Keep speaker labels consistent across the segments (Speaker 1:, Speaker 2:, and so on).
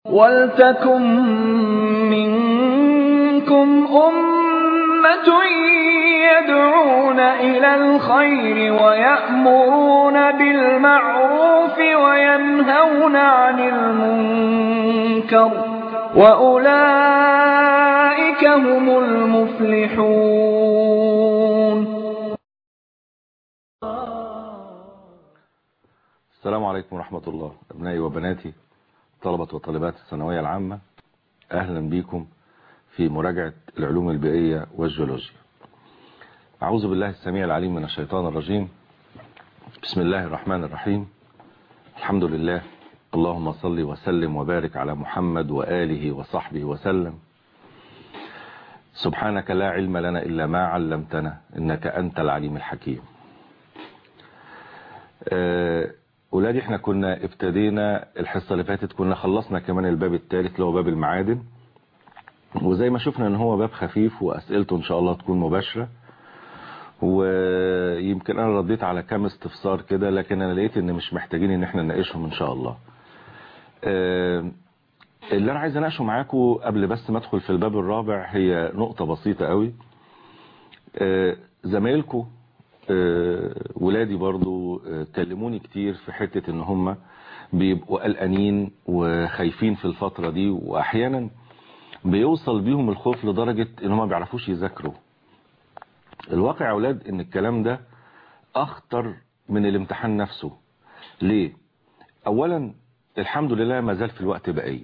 Speaker 1: وَلْتَكُن مِّنكُمْ أُمَّةٌ يَدْعُونَ إِلَى الْخَيْرِ وَيَأْمُرُونَ بِالْمَعْرُوفِ وَيَنْهَوْنَ عَنِ الْمُنكَرِ ۚ وَأُولَٰئِكَ هُمُ الْمُفْلِحُونَ
Speaker 2: السلام عليكم ورحمة الله أبنائي وبناتي طلبة وطالبات الثانوية العامة أهلا بكم في مراجعة العلوم البيئية والجيولوجيا أعوذ بالله السميع العليم من الشيطان الرجيم بسم الله الرحمن الرحيم الحمد لله اللهم صل وسلم وبارك على محمد وآله وصحبه وسلم سبحانك لا علم لنا إلا ما علمتنا إنك أنت العليم الحكيم أه ولادي احنا كنا ابتدينا الحصة اللي فاتت كنا خلصنا كمان الباب الثالث اللي هو باب المعادن وزي ما شفنا ان هو باب خفيف واسئلته ان شاء الله تكون مباشرة ويمكن انا رديت على كام استفسار كده لكن انا لقيت ان مش محتاجين ان احنا نناقشهم ان شاء الله اللي انا عايز اناقشه معاكم قبل بس ما ادخل في الباب الرابع هي نقطة بسيطة قوي زمايلكم ولادي برضو كلموني كتير في حتة ان هم بيبقوا قلقانين وخايفين في الفترة دي واحيانا بيوصل بيهم الخوف لدرجة ان هم ما بيعرفوش يذاكروا الواقع يا اولاد ان الكلام ده اخطر من الامتحان نفسه ليه اولا الحمد لله ما زال في الوقت بقية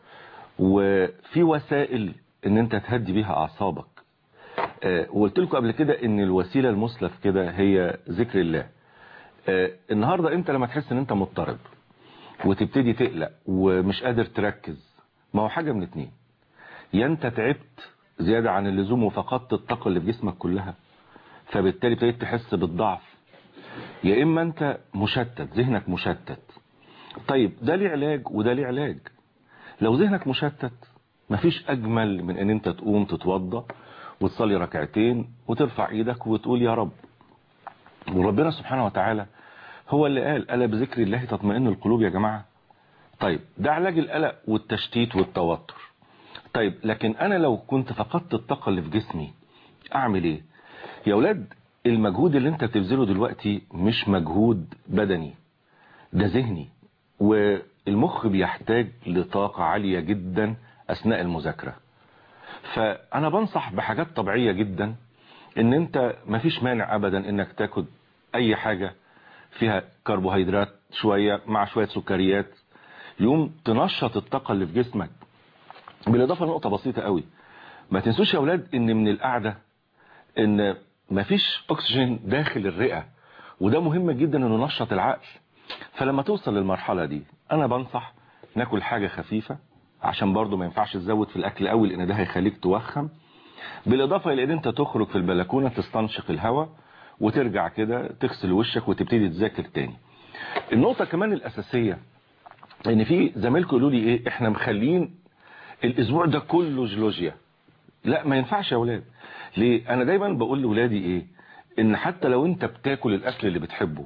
Speaker 2: وفي وسائل ان انت تهدي بيها اعصابك وقلت لكم قبل كده ان الوسيلة المسلف كده هي ذكر الله النهاردة انت لما تحس ان انت مضطرب وتبتدي تقلق ومش قادر تركز ما هو حاجة من اتنين يا انت تعبت زيادة عن اللزوم وفقدت الطاقة اللي في جسمك كلها فبالتالي ابتديت تحس بالضعف يا اما انت مشتت ذهنك مشتت طيب ده ليه علاج وده ليه علاج لو ذهنك مشتت مفيش اجمل من ان انت تقوم تتوضى وتصلي ركعتين وترفع ايدك وتقول يا رب وربنا سبحانه وتعالى هو اللي قال ألا بذكر الله تطمئن القلوب يا جماعة طيب ده علاج القلق والتشتيت والتوتر طيب لكن أنا لو كنت فقدت الطاقة اللي في جسمي أعمل إيه يا أولاد المجهود اللي انت بتبذله دلوقتي مش مجهود بدني ده ذهني والمخ بيحتاج لطاقة عالية جدا أثناء المذاكرة فانا بنصح بحاجات طبيعية جدا ان انت مفيش مانع ابدا انك تاخد اي حاجة فيها كربوهيدرات شوية مع شوية سكريات يوم تنشط الطاقة اللي في جسمك بالاضافة لنقطة بسيطة قوي ما تنسوش يا اولاد ان من القعدة ان مفيش اكسجين داخل الرئة وده مهم جدا انه ينشط العقل فلما توصل للمرحلة دي انا بنصح ناكل حاجة خفيفة عشان برضو ما ينفعش تزود في الاكل قوي لان ده هيخليك توخم بالاضافه الى ان انت تخرج في البلكونه تستنشق الهواء وترجع كده تغسل وشك وتبتدي تذاكر تاني النقطه كمان الاساسيه ان في زمايلكم يقولوا لي ايه احنا مخلين الاسبوع ده كله جيولوجيا لا ما ينفعش يا اولاد ليه انا دايما بقول لاولادي ايه ان حتى لو انت بتاكل الاكل اللي بتحبه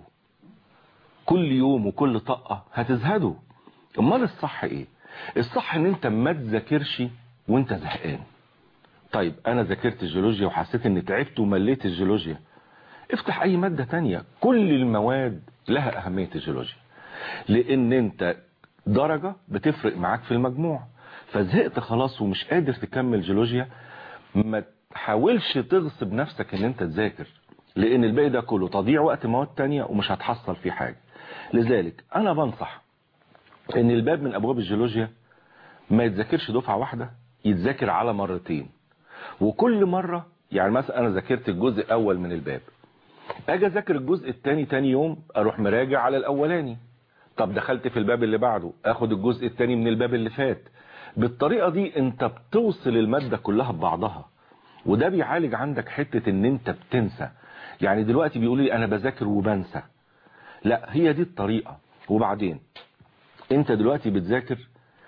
Speaker 2: كل يوم وكل طقه هتزهده امال الصح ايه الصح ان انت ما تذاكرش وانت زهقان طيب انا ذاكرت الجيولوجيا وحسيت اني تعبت ومليت الجيولوجيا افتح اي مادة تانية كل المواد لها اهمية الجيولوجيا لان انت درجة بتفرق معاك في المجموع فزهقت خلاص ومش قادر تكمل جيولوجيا ما تحاولش تغصب نفسك ان انت تذاكر لان الباقي ده كله تضيع وقت مواد تانية ومش هتحصل فيه حاجة لذلك انا بنصح ان الباب من ابواب الجيولوجيا ما يتذاكرش دفعة واحدة يتذاكر على مرتين وكل مرة يعني مثلا انا ذاكرت الجزء الاول من الباب اجي اذاكر الجزء الثاني تاني يوم اروح مراجع على الاولاني طب دخلت في الباب اللي بعده اخد الجزء الثاني من الباب اللي فات بالطريقة دي انت بتوصل المادة كلها ببعضها وده بيعالج عندك حتة ان انت بتنسى يعني دلوقتي بيقول لي انا بذاكر وبنسى لا هي دي الطريقة وبعدين انت دلوقتي بتذاكر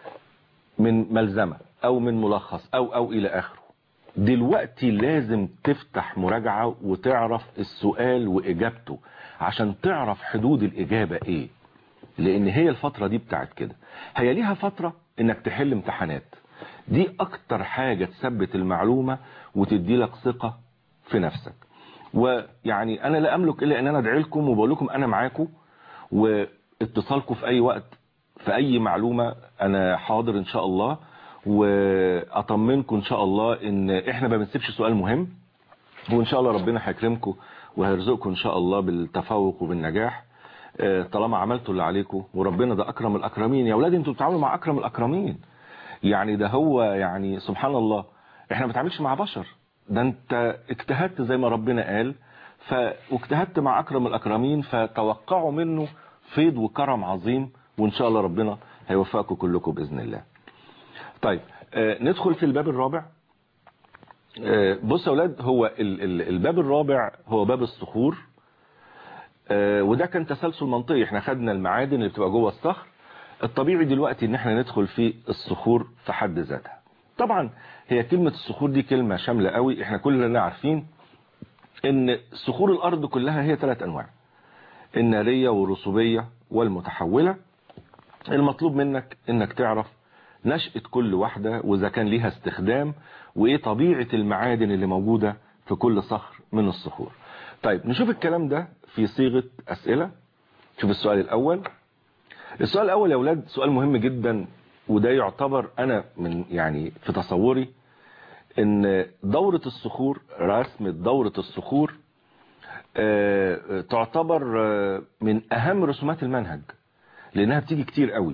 Speaker 2: من ملزمة او من ملخص او او الى اخره دلوقتي لازم تفتح مراجعة وتعرف السؤال واجابته عشان تعرف حدود الاجابة ايه لان هي الفترة دي بتاعت كده هي ليها فترة انك تحل امتحانات دي اكتر حاجة تثبت المعلومة وتدي لك ثقة في نفسك ويعني انا لا املك الا ان انا ادعي لكم وبقول لكم انا معاكم واتصالكم في اي وقت في اي معلومة انا حاضر ان شاء الله واطمنكم ان شاء الله ان احنا ما بنسيبش سؤال مهم وان شاء الله ربنا هيكرمكم وهيرزقكم ان شاء الله بالتفوق وبالنجاح طالما عملتوا اللي عليكم وربنا ده اكرم الاكرمين يا اولاد انتوا بتتعاملوا مع اكرم الاكرمين يعني ده هو يعني سبحان الله احنا ما بنتعاملش مع بشر ده انت اجتهدت زي ما ربنا قال ف واجتهدت مع اكرم الاكرمين فتوقعوا منه فيض وكرم عظيم وان شاء الله ربنا هيوفقكم كلكم باذن الله طيب آه ندخل في الباب الرابع آه بص يا اولاد هو ال ال الباب الرابع هو باب الصخور آه وده كان تسلسل منطقي احنا خدنا المعادن اللي بتبقى جوه الصخر الطبيعي دلوقتي ان احنا ندخل في الصخور في حد ذاتها طبعا هي كلمة الصخور دي كلمة شاملة قوي احنا كلنا عارفين ان صخور الارض كلها هي ثلاث انواع النارية والرسوبية والمتحولة المطلوب منك انك تعرف نشأة كل واحدة واذا كان ليها استخدام وايه طبيعة المعادن اللي موجودة في كل صخر من الصخور طيب نشوف الكلام ده في صيغة اسئلة شوف السؤال الاول السؤال الاول يا اولاد سؤال مهم جدا وده يعتبر انا من يعني في تصوري ان دورة الصخور رسم دورة الصخور آه تعتبر آه من اهم رسومات المنهج لانها بتيجي كتير قوي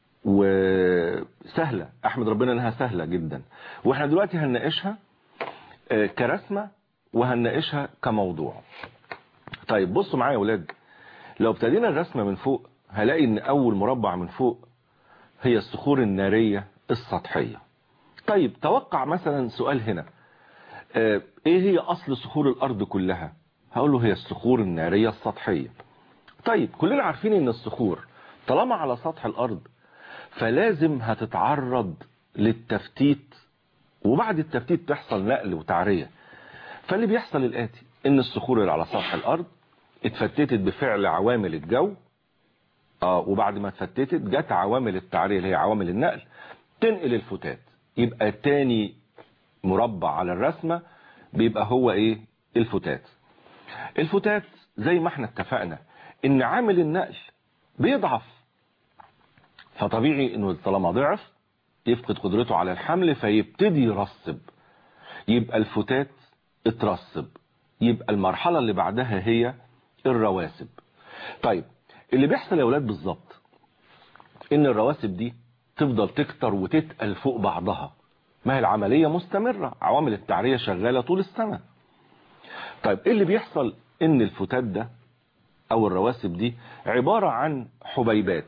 Speaker 2: وسهلة احمد ربنا انها سهلة جدا واحنا دلوقتي هنناقشها آه كرسمة وهنناقشها كموضوع طيب بصوا معايا يا ولاد لو ابتدينا الرسمة من فوق هلاقي ان اول مربع من فوق هي الصخور النارية السطحية طيب توقع مثلا سؤال هنا اه ايه هي اصل صخور الارض كلها هقول له هي الصخور النارية السطحية طيب كلنا عارفين ان الصخور طالما على سطح الارض فلازم هتتعرض للتفتيت وبعد التفتيت تحصل نقل وتعرية فاللي بيحصل الاتي ان الصخور اللي على سطح الارض اتفتتت بفعل عوامل الجو اه وبعد ما اتفتتت جت عوامل التعرية اللي هي عوامل النقل تنقل الفتات يبقى تاني مربع على الرسمة بيبقى هو ايه الفتات الفتات زي ما احنا اتفقنا ان عامل النقل بيضعف فطبيعي انه طالما ضعف يفقد قدرته على الحمل فيبتدي يرسب يبقى الفتات اترسب يبقى المرحلة اللي بعدها هي الرواسب طيب اللي بيحصل يا اولاد بالظبط ان الرواسب دي تفضل تكتر وتتقل فوق بعضها ما هي العملية مستمرة عوامل التعرية شغالة طول السنة طيب ايه اللي بيحصل ان الفتات ده او الرواسب دي عبارة عن حبيبات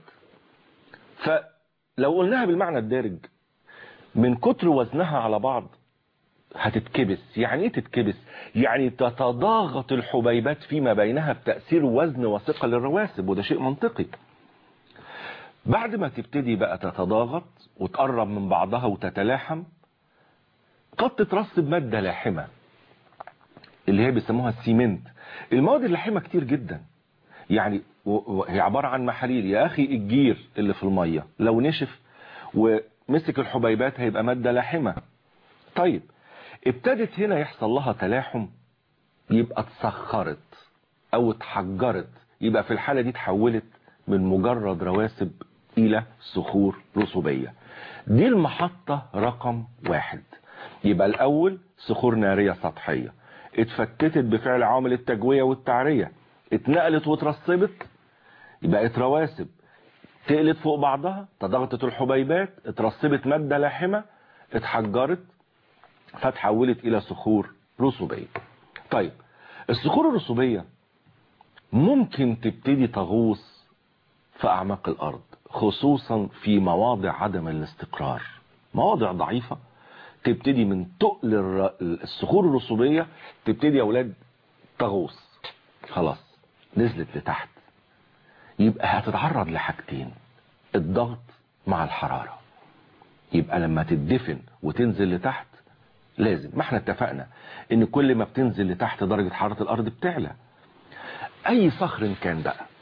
Speaker 2: فلو قلناها بالمعنى الدارج من كتر وزنها على بعض هتتكبس يعني ايه تتكبس يعني تتضاغط الحبيبات فيما بينها بتأثير وزن وثقة للرواسب وده شيء منطقي بعد ما تبتدي بقى تتضاغط وتقرب من بعضها وتتلاحم قد تترسب مادة لاحمة اللي هي بيسموها السيمنت المواد اللاحمة كتير جدا يعني هي عبارة عن محاليل يا أخي الجير اللي في المية لو نشف ومسك الحبيبات هيبقى مادة لاحمة طيب ابتدت هنا يحصل لها تلاحم يبقى اتسخرت او اتحجرت يبقى في الحالة دي تحولت من مجرد رواسب الى صخور رسوبية دي المحطة رقم واحد يبقى الاول صخور نارية سطحية اتفتتت بفعل عوامل التجوية والتعرية اتنقلت وترسبت بقت رواسب تقلت فوق بعضها تضغطت الحبيبات اترسبت مادة لاحمة اتحجرت فتحولت الى صخور رسوبية طيب الصخور الرسوبية ممكن تبتدي تغوص في اعماق الارض خصوصا في مواضع عدم الاستقرار مواضع ضعيفة تبتدي من تقل الصخور الرسوبية تبتدي يا اولاد تغوص خلاص نزلت لتحت يبقى هتتعرض لحاجتين الضغط مع الحرارة يبقى لما تدفن وتنزل لتحت لازم ما احنا اتفقنا ان كل ما بتنزل لتحت درجة حرارة الارض بتعلى اي صخر كان بقى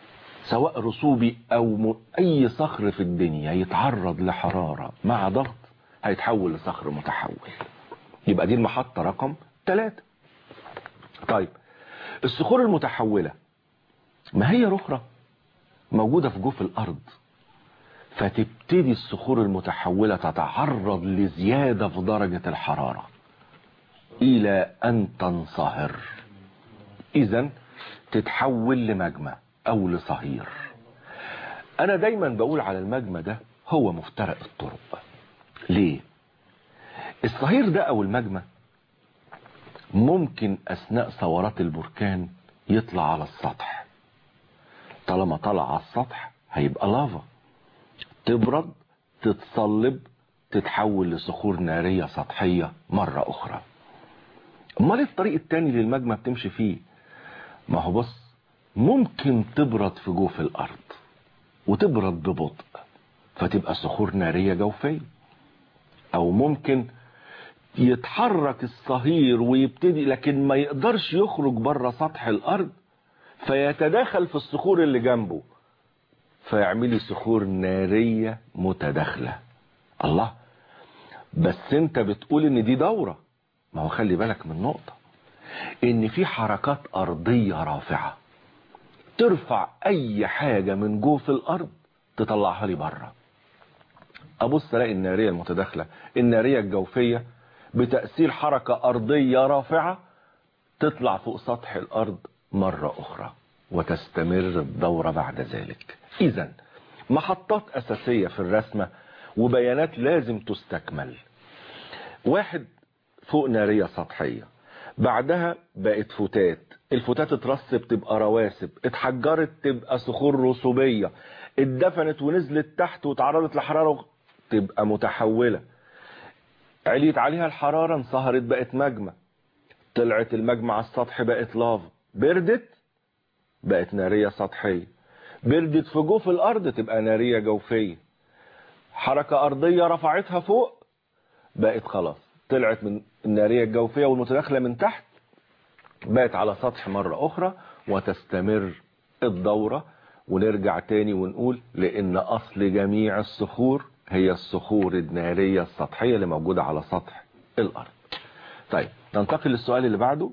Speaker 2: سواء رسوبي او م... اي صخر في الدنيا يتعرض لحرارة مع ضغط هيتحول لصخر متحول يبقى دي المحطة رقم ثلاثة طيب الصخور المتحولة ما هي رخرة موجودة في جوف الارض فتبتدي الصخور المتحولة تتعرض لزيادة في درجة الحرارة الى ان تنصهر اذا تتحول لمجمع او لصهير انا دايما بقول على المجمع ده هو مفترق الطرق ليه الصهير ده او المجمع ممكن اثناء ثورات البركان يطلع على السطح طالما طلع على السطح هيبقى لافا تبرد تتصلب تتحول لصخور نارية سطحية مرة اخرى امال إيه الطريق التاني للمجمع بتمشي فيه ما هو بص ممكن تبرد في جوف الارض وتبرد ببطء فتبقى صخور نارية جوفية او ممكن يتحرك الصهير ويبتدي لكن ما يقدرش يخرج بره سطح الارض فيتداخل في الصخور اللي جنبه فيعملي صخور نارية متداخلة الله بس انت بتقول ان دي دورة ما هو خلي بالك من نقطة ان في حركات ارضية رافعة ترفع اي حاجة من جوف الارض تطلعها لي بره ابص الاقي النارية المتداخلة النارية الجوفية بتأثير حركة ارضية رافعة تطلع فوق سطح الارض مرة اخرى وتستمر الدورة بعد ذلك اذا محطات اساسية في الرسمة وبيانات لازم تستكمل واحد فوق نارية سطحية بعدها بقت فتات الفتات اترسب تبقى رواسب اتحجرت تبقى صخور رسوبية اتدفنت ونزلت تحت وتعرضت لحرارة تبقى متحولة عليت عليها الحرارة انصهرت بقت مجمع طلعت المجمع على السطح بقت لافا بردت بقت نارية سطحية بردت في جوف الارض تبقى نارية جوفية حركة ارضية رفعتها فوق بقت خلاص طلعت من النارية الجوفية والمتداخلة من تحت بقت على سطح مرة اخرى وتستمر الدورة ونرجع تاني ونقول لان اصل جميع الصخور هي الصخور النارية السطحية اللي موجودة على سطح الارض طيب ننتقل للسؤال اللي بعده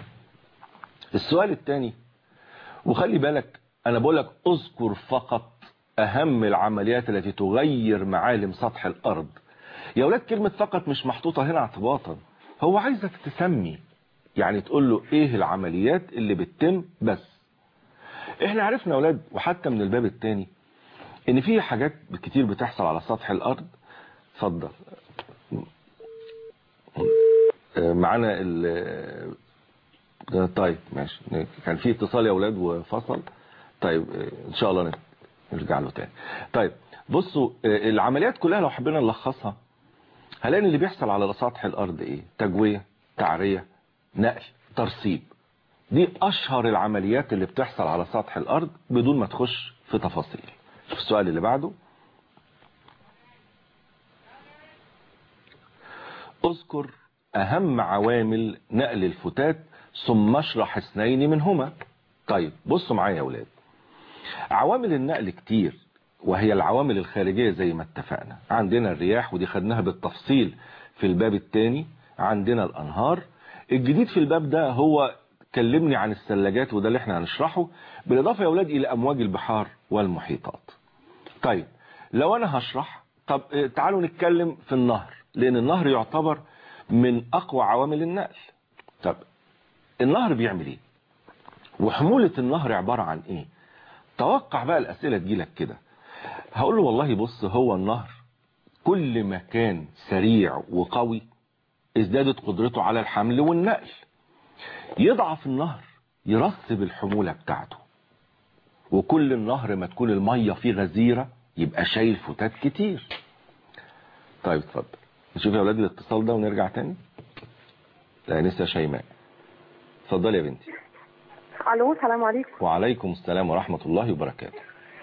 Speaker 2: السؤال الثاني وخلي بالك انا بقول لك اذكر فقط اهم العمليات التي تغير معالم سطح الارض يا ولاد كلمة فقط مش محطوطة هنا اعتباطا هو عايزك تسمي يعني تقول له ايه العمليات اللي بتتم بس احنا عرفنا يا ولاد وحتى من الباب الثاني ان في حاجات كتير بتحصل على سطح الارض اتفضل معانا ال طيب ماشي كان في اتصال يا اولاد وفصل طيب ان شاء الله نرجع له تاني طيب بصوا العمليات كلها لو حبينا نلخصها هنلاقي اللي بيحصل على سطح الارض ايه تجوية تعرية نقل ترسيب دي اشهر العمليات اللي بتحصل على سطح الارض بدون ما تخش في تفاصيل شوف السؤال اللي بعده اذكر اهم عوامل نقل الفتات ثم اشرح اثنين منهما طيب بصوا معايا يا اولاد عوامل النقل كتير وهي العوامل الخارجية زي ما اتفقنا عندنا الرياح ودي خدناها بالتفصيل في الباب الثاني عندنا الانهار الجديد في الباب ده هو كلمني عن الثلاجات وده اللي احنا هنشرحه بالاضافة يا اولاد الى امواج البحار والمحيطات طيب لو انا هشرح طب تعالوا نتكلم في النهر لان النهر يعتبر من اقوى عوامل النقل طب النهر بيعمل ايه وحمولة النهر عبارة عن ايه توقع بقى الاسئلة تجيلك كده هقول له والله بص هو النهر كل ما كان سريع وقوي ازدادت قدرته على الحمل والنقل يضعف النهر يرسب الحمولة بتاعته وكل النهر ما تكون المية فيه غزيرة يبقى شايل فتات كتير طيب اتفضل نشوف يا اولاد الاتصال ده ونرجع تاني لا لسه شيماء اتفضلي يا بنتي
Speaker 3: الو السلام عليكم
Speaker 2: وعليكم السلام ورحمة الله وبركاته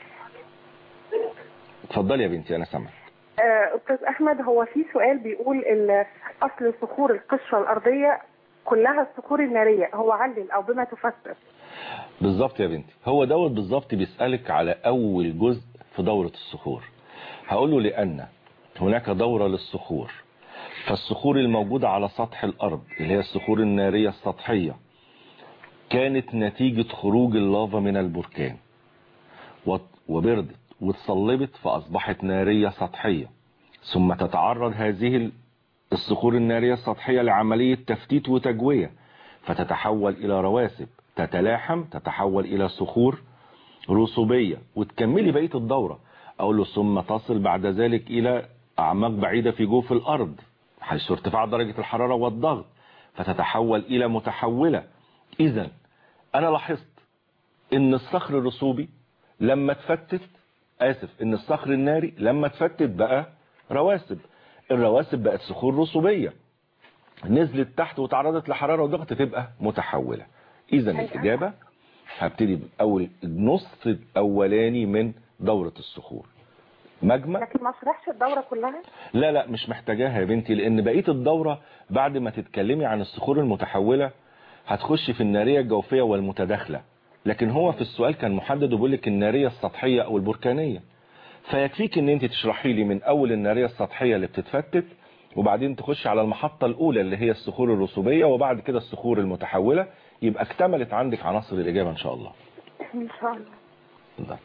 Speaker 2: اتفضلي يا بنتي انا سامعك
Speaker 3: استاذ احمد هو في سؤال بيقول ان اصل صخور القشره الارضيه كلها الصخور الناريه هو علل او بما تفسر
Speaker 2: بالظبط يا بنتي هو دوت بالظبط بيسألك على أول جزء في دورة الصخور هقول له لأن هناك دورة للصخور فالصخور الموجودة على سطح الأرض اللي هي الصخور النارية السطحية كانت نتيجة خروج اللافا من البركان وت- وبردت واتصلبت فأصبحت نارية سطحية ثم تتعرض هذه ال- الصخور النارية السطحية لعملية تفتيت وتجوية فتتحول إلى رواسب تتلاحم تتحول إلى صخور رسوبية وتكملي بقية الدورة أقول له ثم تصل بعد ذلك إلى أعماق بعيدة في جوف الأرض حيث ارتفاع درجة الحرارة والضغط فتتحول إلى متحولة إذا أنا لاحظت إن الصخر الرسوبي لما اتفتت آسف إن الصخر الناري لما اتفتت بقى رواسب الرواسب بقت صخور رسوبية نزلت تحت وتعرضت لحرارة وضغط تبقى متحولة إذا
Speaker 3: أيوة.
Speaker 2: الإجابة هبتدي بأول النص الأولاني من دورة الصخور مجمع
Speaker 3: لكن ما شرحش الدوره كلها
Speaker 2: لا لا مش محتاجاها يا بنتي لان بقيه الدوره بعد ما تتكلمي عن الصخور المتحوله هتخش في الناريه الجوفيه والمتداخله لكن هو في السؤال كان محدد وبيقول لك الناريه السطحيه او البركانيه فيكفيك ان انت تشرحي لي من اول الناريه السطحيه اللي بتتفتت وبعدين تخش على المحطه الاولى اللي هي الصخور الرسوبيه وبعد كده الصخور المتحوله يبقى اكتملت عندك عناصر الاجابه ان شاء الله
Speaker 3: ان شاء الله
Speaker 2: ده.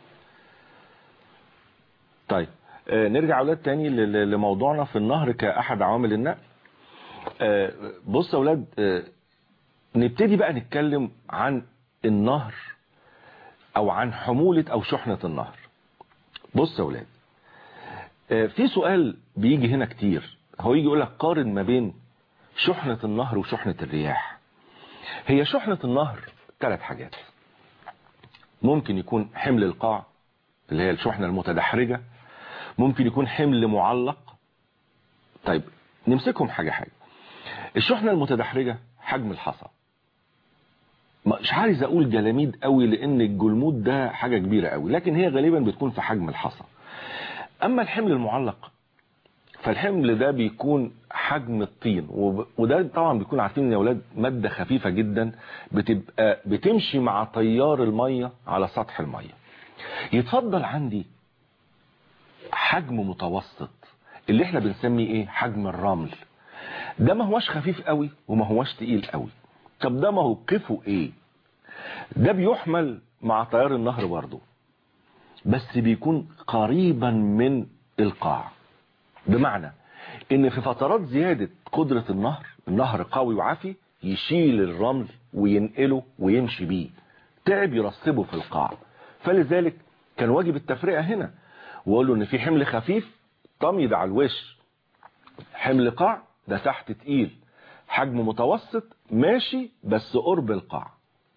Speaker 2: طيب آه، نرجع اولاد تاني ل- ل- لموضوعنا في النهر كاحد عوامل النقل آه، بص يا اولاد آه، نبتدي بقى نتكلم عن النهر او عن حمولة او شحنة النهر بص يا اولاد آه، في سؤال بيجي هنا كتير هو يجي يقول لك قارن ما بين شحنة النهر وشحنة الرياح هي شحنة النهر ثلاث حاجات ممكن يكون حمل القاع اللي هي الشحنة المتدحرجة ممكن يكون حمل معلق طيب نمسكهم حاجة حاجة الشحنة المتدحرجة حجم الحصى مش عايز اقول جلاميد قوي لان الجلمود ده حاجة كبيرة قوي لكن هي غالبا بتكون في حجم الحصى اما الحمل المعلق فالحمل ده بيكون حجم الطين وب- وده طبعا بيكون عارفين يا اولاد مادة خفيفة جدا بتبقى بتمشي مع تيار المية على سطح المية يتفضل عندي حجم متوسط اللي احنا بنسميه ايه حجم الرمل ده ما هوش خفيف قوي وما هوش تقيل قوي طب ده موقفه ايه ده بيحمل مع تيار النهر برضه بس بيكون قريبا من القاع بمعنى ان في فترات زيادة قدرة النهر النهر قوي وعافي يشيل الرمل وينقله ويمشي بيه تعب يرسبه في القاع فلذلك كان واجب التفرقة هنا وقال له ان في حمل خفيف طمي على الوش حمل قاع ده تحت تقيل حجم متوسط ماشي بس قرب القاع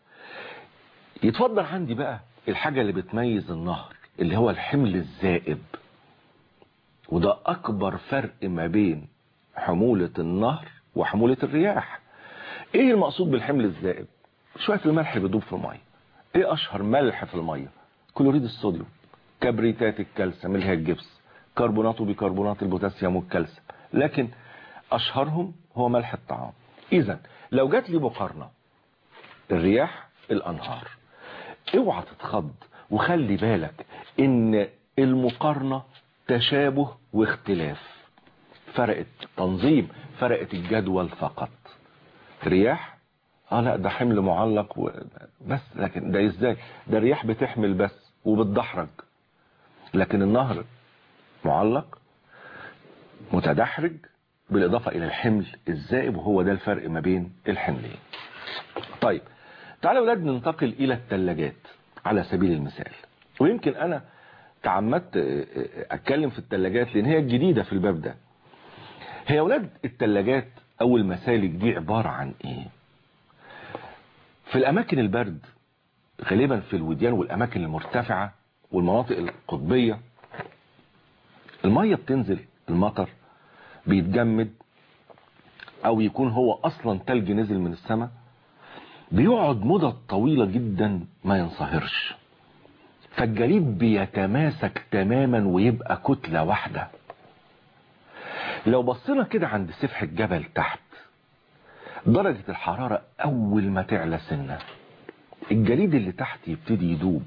Speaker 2: يتفضل عندي بقى الحاجة اللي بتميز النهر اللي هو الحمل الزائب وده اكبر فرق ما بين حمولة النهر وحمولة الرياح ايه المقصود بالحمل الزائب شوية الملح بيدوب في المية ايه اشهر ملح في المية كلوريد الصوديوم كبريتات الكالسيوم اللي هي الجبس كربونات وبيكربونات البوتاسيوم والكالسيوم لكن اشهرهم هو ملح الطعام اذا لو جات لي مقارنة الرياح الانهار اوعى تتخض وخلي بالك ان المقارنة تشابه واختلاف فرقت تنظيم فرقت الجدول فقط رياح اه لا ده حمل معلق و... بس لكن ده ازاي ده الرياح بتحمل بس وبتدحرج لكن النهر معلق متدحرج بالاضافة الى الحمل الزائب وهو ده الفرق ما بين الحملين طيب تعالوا يا اولاد ننتقل الى الثلاجات على سبيل المثال ويمكن انا تعمدت اتكلم في الثلاجات لان هي الجديدة في الباب ده هي اولاد الثلاجات او المسالك دي عبارة عن ايه في الاماكن البرد غالبا في الوديان والاماكن المرتفعة والمناطق القطبية المية بتنزل المطر بيتجمد او يكون هو اصلا تلج نزل من السماء بيقعد مدة طويلة جدا ما ينصهرش فالجليد بيتماسك تماما ويبقى كتلة واحدة لو بصينا كده عند سفح الجبل تحت درجة الحرارة أول ما تعلى سنة الجليد اللي تحت يبتدي يدوب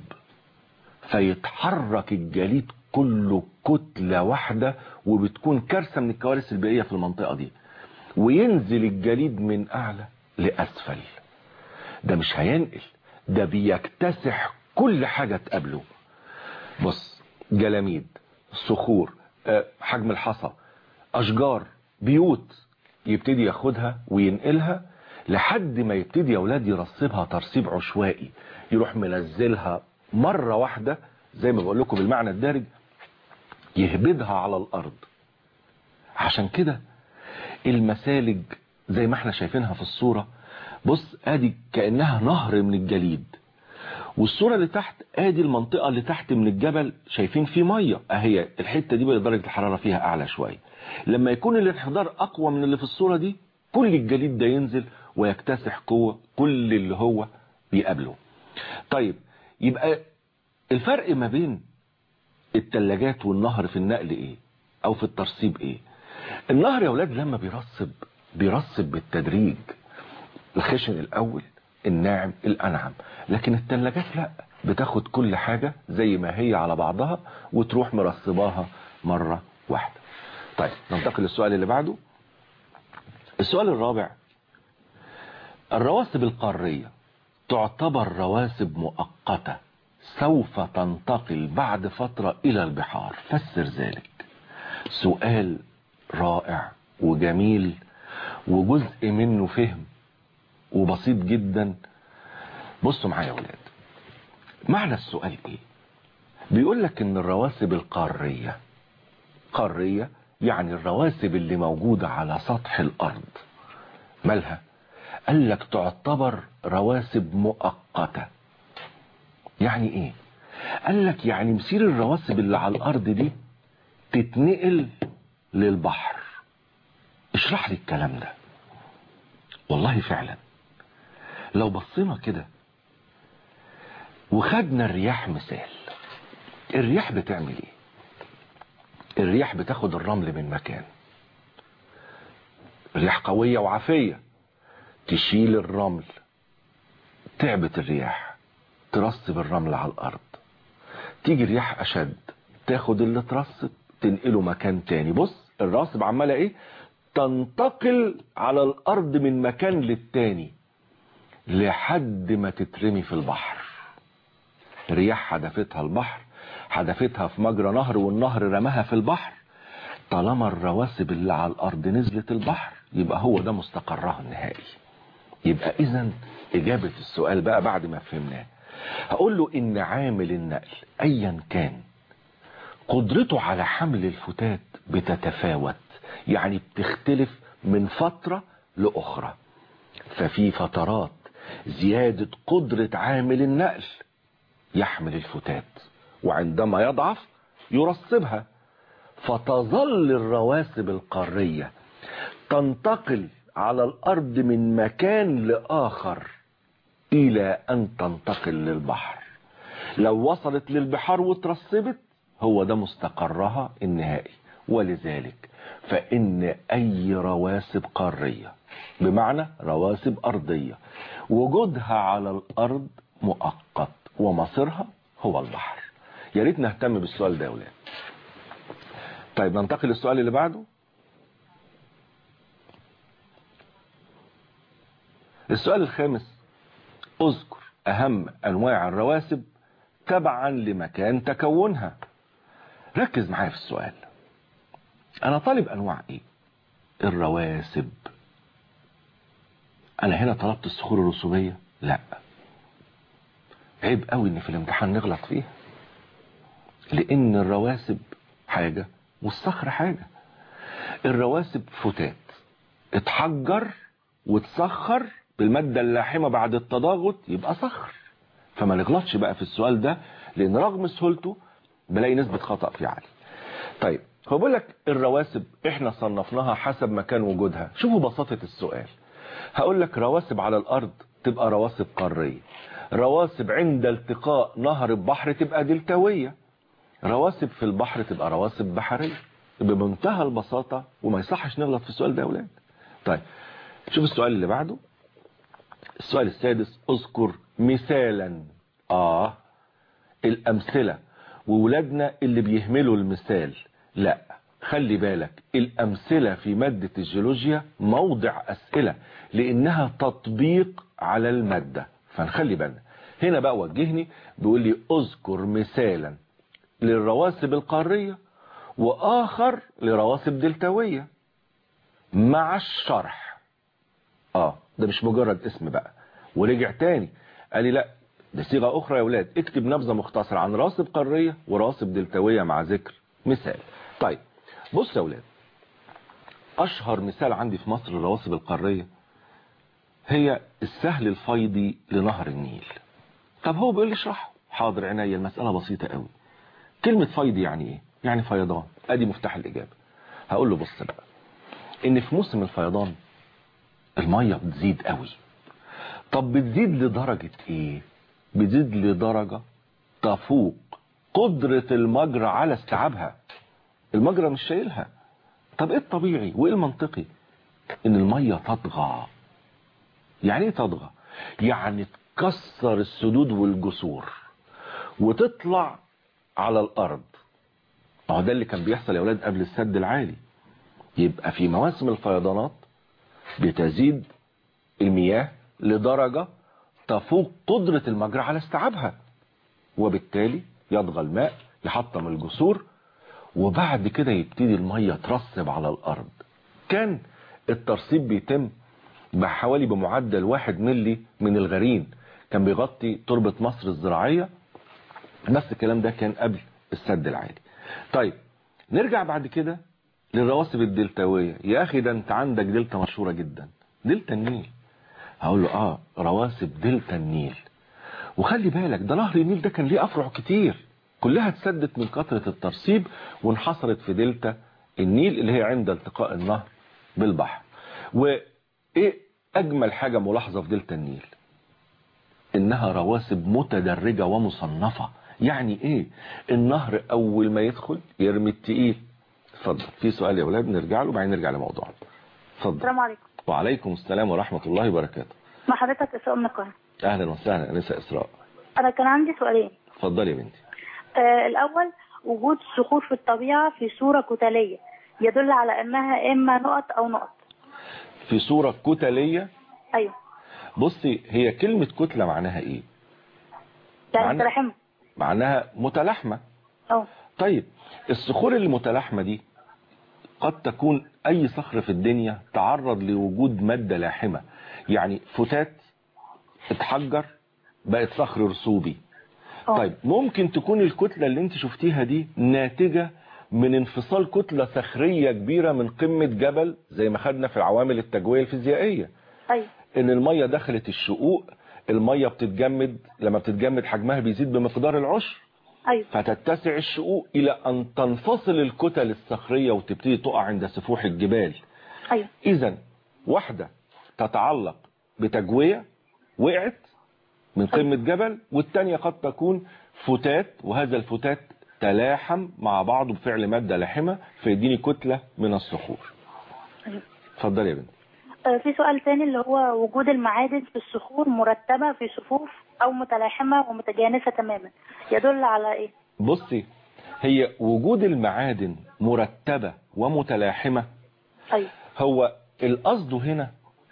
Speaker 2: فيتحرك الجليد كله كتلة واحدة وبتكون كارثة من الكوارث البيئية في المنطقة دي وينزل الجليد من أعلى لأسفل ده مش هينقل ده بيكتسح كل حاجة تقابله بص جلاميد صخور آه، حجم الحصى أشجار بيوت يبتدي ياخدها وينقلها لحد ما يبتدي يا اولاد يرصبها ترصيب عشوائي يروح منزلها مرة واحدة زي ما بقول لكم بالمعنى الدارج يهبدها على الارض عشان كده المسالج زي ما احنا شايفينها في الصورة بص ادي كأنها نهر من الجليد والصورة اللي تحت ادي المنطقة اللي تحت من الجبل شايفين فيه مية اهي الحتة دي بقى درجة الحرارة فيها اعلى شوية لما يكون الانحدار اقوى من اللي في الصورة دي كل الجليد ده ينزل ويكتسح قوة كل اللي هو بيقابله طيب يبقى الفرق ما بين التلاجات والنهر في النقل ايه او في الترسيب ايه النهر يا ولاد لما بيرسب بيرسب بالتدريج الخشن الاول الناعم الانعم لكن التلاجات لا بتاخد كل حاجة زي ما هي على بعضها وتروح مرصباها مرة واحدة طيب ننتقل للسؤال اللي بعده السؤال الرابع الرواسب القارية تعتبر رواسب مؤقتة سوف تنتقل بعد فترة إلى البحار فسر ذلك سؤال رائع وجميل وجزء منه فهم وبسيط جدا بصوا معايا يا ولاد معنى السؤال ايه بيقول لك ان الرواسب القارية قارية يعني الرواسب اللي موجودة على سطح الارض مالها قال لك تعتبر رواسب مؤقتة يعني ايه قال لك يعني مسير الرواسب اللي على الارض دي تتنقل للبحر اشرح لي الكلام ده والله فعلا لو بصينا كده وخدنا الرياح مثال الرياح بتعمل ايه الرياح بتاخد الرمل من مكان رياح قوية وعافية تشيل الرمل تعبت الرياح ترصب الرمل على الارض تيجي رياح اشد تاخد اللي ترصب تنقله مكان تاني بص الراسب عمالة ايه تنتقل على الارض من مكان للتاني لحد ما تترمي في البحر رياح حدفتها البحر حدفتها في مجرى نهر والنهر رماها في البحر طالما الرواسب اللي على الارض نزلت البحر يبقى هو ده مستقرها النهائي يبقى اذا اجابة السؤال بقى بعد ما فهمناه هقول له ان عامل النقل ايا كان قدرته على حمل الفتات بتتفاوت يعني بتختلف من فترة لأخرى ففي فترات زيادة قدرة عامل النقل يحمل الفتات وعندما يضعف يرسبها فتظل الرواسب القارية تنتقل على الأرض من مكان لآخر إلى أن تنتقل للبحر لو وصلت للبحار وترسبت هو ده مستقرها النهائي ولذلك فإن أي رواسب قارية بمعنى رواسب أرضية وجودها على الأرض مؤقت ومصيرها هو البحر يا ريت نهتم بالسؤال ده يا ولاد طيب ننتقل للسؤال اللي بعده السؤال الخامس اذكر اهم انواع الرواسب تبعا لمكان تكونها ركز معايا في السؤال انا طالب انواع ايه الرواسب انا هنا طلبت الصخور الرسوبية لا عيب قوي ان في الامتحان نغلط فيها لان الرواسب حاجة والصخر حاجة الرواسب فتات اتحجر وتسخر بالمادة اللاحمة بعد التضاغط يبقى صخر فما نغلطش بقى في السؤال ده لان رغم سهولته بلاقي نسبة خطأ فيه عالي طيب هو بيقول لك الرواسب احنا صنفناها حسب مكان وجودها شوفوا بساطة السؤال هقول لك رواسب على الارض تبقى رواسب قارية رواسب عند التقاء نهر البحر تبقى دلتاوية رواسب في البحر تبقى رواسب بحرية بمنتهى البساطة وما يصحش نغلط في السؤال ده يا اولاد طيب شوف السؤال اللي بعده السؤال السادس اذكر مثالا اه الامثلة وولادنا اللي بيهملوا المثال لا خلي بالك الامثلة في مادة الجيولوجيا موضع اسئلة لانها تطبيق على المادة فنخلي بالنا هنا بقى وجهني بيقول لي اذكر مثالا للرواسب القارية واخر لرواسب دلتاوية مع الشرح اه ده مش مجرد اسم بقى ورجع تاني قال لي لا ده صيغه اخرى يا ولاد اكتب نبذه مختصره عن راسب قاريه وراسب دلتاويه مع ذكر مثال طيب بص يا ولاد اشهر مثال عندي في مصر الرواسب القاريه هي السهل الفيضي لنهر النيل طب هو بيقول لي اشرحه حاضر عينيا المساله بسيطه قوي كلمه فيضي يعني ايه يعني فيضان ادي مفتاح الاجابه هقول له بص بقى ان في موسم الفيضان الميه بتزيد قوي طب بتزيد لدرجة ايه بتزيد لدرجة تفوق قدرة المجرى على استيعابها المجرى مش شايلها طب ايه الطبيعي وايه المنطقي ان المية تطغى يعني ايه تطغى يعني تكسر السدود والجسور وتطلع على الارض ما هو ده اللي كان بيحصل يا اولاد قبل السد العالي يبقى في مواسم الفيضانات بتزيد المياه لدرجة تفوق قدرة المجرى على استيعابها وبالتالي يضغى الماء يحطم الجسور وبعد كده يبتدي المية ترسب على الأرض كان الترسيب بيتم بحوالي بمعدل واحد ملي من الغرين كان بيغطي تربة مصر الزراعية نفس الكلام ده كان قبل السد العالي طيب نرجع بعد كده للرواسب الدلتاوية يا أخي ده أنت عندك دلتا مشهورة جدا دلتا النيل هقول له اه رواسب دلتا النيل وخلي بالك ده نهر النيل ده كان ليه افرع كتير كلها اتسدت من كثرة الترسيب وانحصرت في دلتا النيل اللي هي عند التقاء النهر بالبحر وايه اجمل حاجة ملاحظة في دلتا النيل انها رواسب متدرجة ومصنفة يعني ايه النهر اول ما يدخل يرمي التقيل اتفضل في سؤال يا ولاد نرجع له وبعدين نرجع لموضوعنا اتفضل
Speaker 3: السلام عليكم
Speaker 2: وعليكم السلام ورحمة الله وبركاته
Speaker 3: مع حضرتك اسراء من القاهره
Speaker 2: اهلا وسهلا انسه اسراء
Speaker 3: انا كان عندي سؤالين
Speaker 2: اتفضلي يا بنتي
Speaker 3: آه الاول وجود صخور في الطبيعه في صوره كتليه يدل على انها اما نقط او نقط
Speaker 2: في صورة كتلية
Speaker 3: ايوه
Speaker 2: بصي هي كلمة كتلة معناها ايه
Speaker 3: يعني
Speaker 2: معنى-
Speaker 3: مترحمه
Speaker 2: معناها متلاحمة
Speaker 3: اه
Speaker 2: طيب الصخور المتلاحمة دي قد تكون اي صخر في الدنيا تعرض لوجود مادة لاحمة يعني فتات اتحجر بقت صخر رسوبي
Speaker 3: اه
Speaker 2: طيب ممكن تكون الكتلة اللي انت شفتيها دي ناتجة من انفصال كتلة صخرية كبيرة من قمة جبل زي ما خدنا في العوامل التجوية الفيزيائية
Speaker 3: ايوه
Speaker 2: ان المية دخلت الشقوق المية بتتجمد لما بتتجمد حجمها بيزيد بمقدار العشر
Speaker 3: ايوه
Speaker 2: فتتسع الشقوق الى ان تنفصل الكتل الصخرية وتبتدي تقع عند سفوح الجبال
Speaker 3: ايوه
Speaker 2: اذا واحدة تتعلق بتجوية وقعت من قمة جبل والتانية قد تكون فتات وهذا الفتات تلاحم مع بعضه بفعل مادة لاحمة فيديني كتلة من الصخور
Speaker 3: أيوة.
Speaker 2: اتفضل يا بنت
Speaker 3: آه، في سؤال تاني اللي هو وجود المعادن في الصخور مرتبة في صفوف أو متلاحمة ومتجانسة تماما يدل على إيه؟
Speaker 2: بصي هي وجود المعادن مرتبة ومتلاحمة
Speaker 3: أيوة
Speaker 2: هو القصد هنا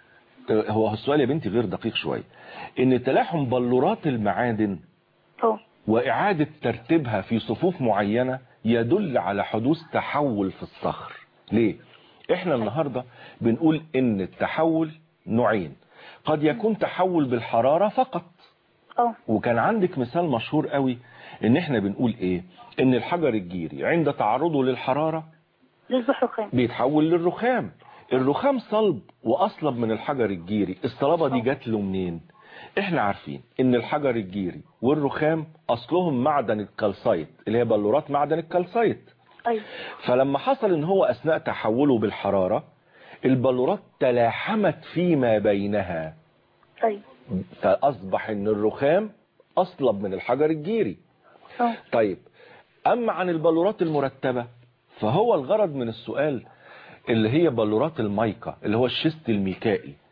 Speaker 2: هو السؤال يا بنتي غير دقيق شوية ان تلاحم بلورات المعادن
Speaker 3: أه
Speaker 2: واعادة ترتيبها في صفوف معينة يدل على حدوث تحول في الصخر ليه احنا النهاردة بنقول ان التحول نوعين قد يكون تحول بالحرارة فقط
Speaker 3: أه
Speaker 2: وكان عندك مثال مشهور قوي ان احنا بنقول ايه ان الحجر الجيري عند تعرضه للحرارة
Speaker 3: يصبح رخام
Speaker 2: بيتحول للرخام الرخام صلب واصلب من الحجر الجيري الصلابة دي جات له منين احنا عارفين ان الحجر الجيري والرخام اصلهم معدن الكالسايت اللي هي بلورات معدن الكالسايت
Speaker 3: أيوة
Speaker 2: فلما حصل ان هو اثناء تحوله بالحرارة البلورات تلاحمت فيما بينها
Speaker 3: أيوة
Speaker 2: فاصبح ان الرخام اصلب من الحجر الجيري
Speaker 3: أه
Speaker 2: طيب اما عن البلورات المرتبة فهو الغرض من السؤال اللي هي بلورات المايكا اللي هو الشست الميكائي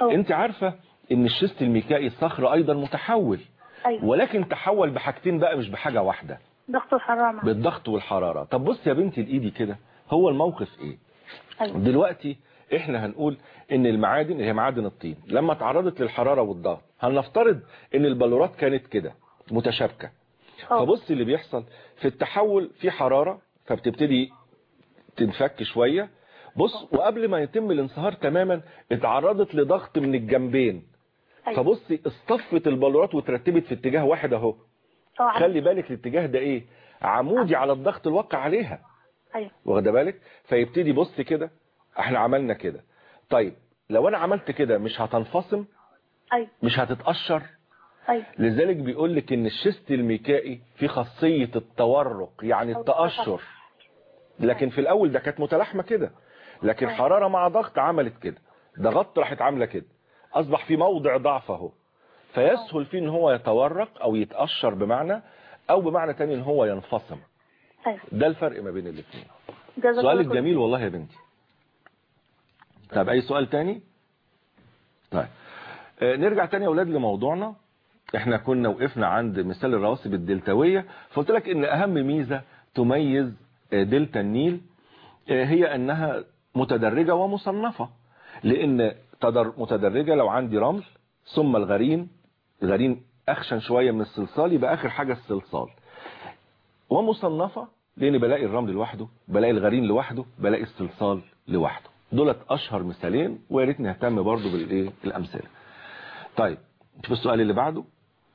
Speaker 3: أوه.
Speaker 2: انت عارفة ان الشيست الميكائي الصخر ايضا متحول
Speaker 3: ايوه
Speaker 2: ولكن تحول بحاجتين بقى مش بحاجة واحدة
Speaker 3: ضغط وحرارة
Speaker 2: بالضغط والحرارة طب بص يا بنتي لايدي كده هو الموقف ايه
Speaker 3: ايوه
Speaker 2: دلوقتي احنا هنقول ان المعادن اللي هي معادن الطين لما تعرضت للحرارة والضغط هنفترض ان البلورات كانت كده متشابكة
Speaker 3: أوه.
Speaker 2: فبص اللي بيحصل في التحول في حرارة فبتبتدي تنفك شوية بص وقبل ما يتم الانصهار تماما اتعرضت لضغط من الجنبين
Speaker 3: ايوه
Speaker 2: فبصي اصطفت البلورات وترتبت في اتجاه واحد اهو
Speaker 3: أه، عارف.
Speaker 2: خلي بالك الاتجاه ده ايه عمودي على الضغط الواقع عليها
Speaker 3: ايوه
Speaker 2: واخده بالك فيبتدي بص كده احنا عملنا كده طيب لو انا عملت كده مش هتنفصم
Speaker 3: ايوه
Speaker 2: مش هتتقشر
Speaker 3: ايوه
Speaker 2: لذلك بيقول لك ان الشيست الميكائي في خاصية التورق يعني
Speaker 3: أو
Speaker 2: التقشر لكن في الاول ده كانت متلاحمة كده لكن
Speaker 3: أيوة.
Speaker 2: حرارة مع ضغط عملت كده ضغطت راحت عاملة كده اصبح في موضع ضعف اهو فيسهل فيه ان هو يتورق او يتقشر بمعنى او بمعنى تاني ان هو ينفصم
Speaker 3: ايوه
Speaker 2: ده الفرق ما بين الاثنين
Speaker 3: جزاك
Speaker 2: سؤالك
Speaker 3: الله خير.
Speaker 2: جميل والله يا بنتي طب اي سؤال تاني طيب آه، نرجع تاني يا اولاد لموضوعنا احنا كنا وقفنا عند مثال الرواسب الدلتاوية فقلت لك ان اهم ميزة تميز آه، دلتا النيل آه، هي انها متدرجة ومصنفة لان تدر- متدرجة لو عندي رمل ثم الغرين الغرين اخشن شوية من الصلصال يبقى اخر حاجة الصلصال ومصنفة لان بلاقي الرمل لوحده بلاقي الغرين لوحده بلاقي الصلصال لوحده دولت اشهر مثالين ويا ريت نهتم برضو بالايه الامثله طيب شوف السؤال اللي بعده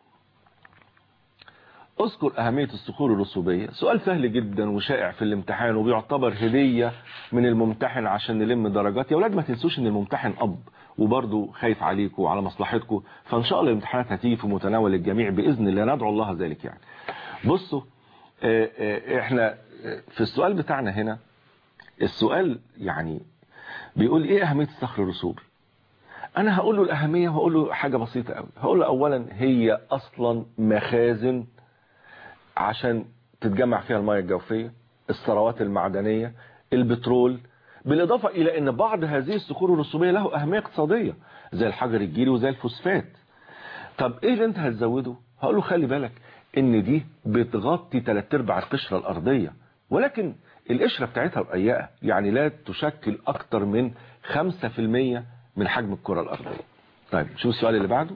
Speaker 2: اذكر اهمية الصخور الرسوبية سؤال سهل جدا وشائع في الامتحان وبيعتبر هدية من الممتحن عشان نلم درجات يا اولاد ما تنسوش ان الممتحن اب وبرضه خايف عليكم وعلى مصلحتكم فان شاء الله الامتحانات هتيجي في متناول الجميع باذن الله ندعو الله ذلك يعني بصوا آه، آه، احنا آه، في السؤال بتاعنا هنا السؤال يعني بيقول ايه اهمية الصخر الرسوبي انا هقول له الاهمية وهقول له حاجة بسيطة قوي هقول له اولا هي اصلا مخازن عشان تتجمع فيها المياه الجوفية الثروات المعدنية البترول بالاضافة الى ان بعض هذه الصخور الرسوبية له اهمية اقتصادية زي الحجر الجيري وزي الفوسفات طب ايه اللي انت هتزوده هقول له خلي بالك ان دي بتغطي تلات ارباع القشرة الارضية ولكن القشرة بتاعتها رقيقة يعني لا تشكل اكتر من 5% من حجم الكرة الارضية طيب شوف السؤال اللي بعده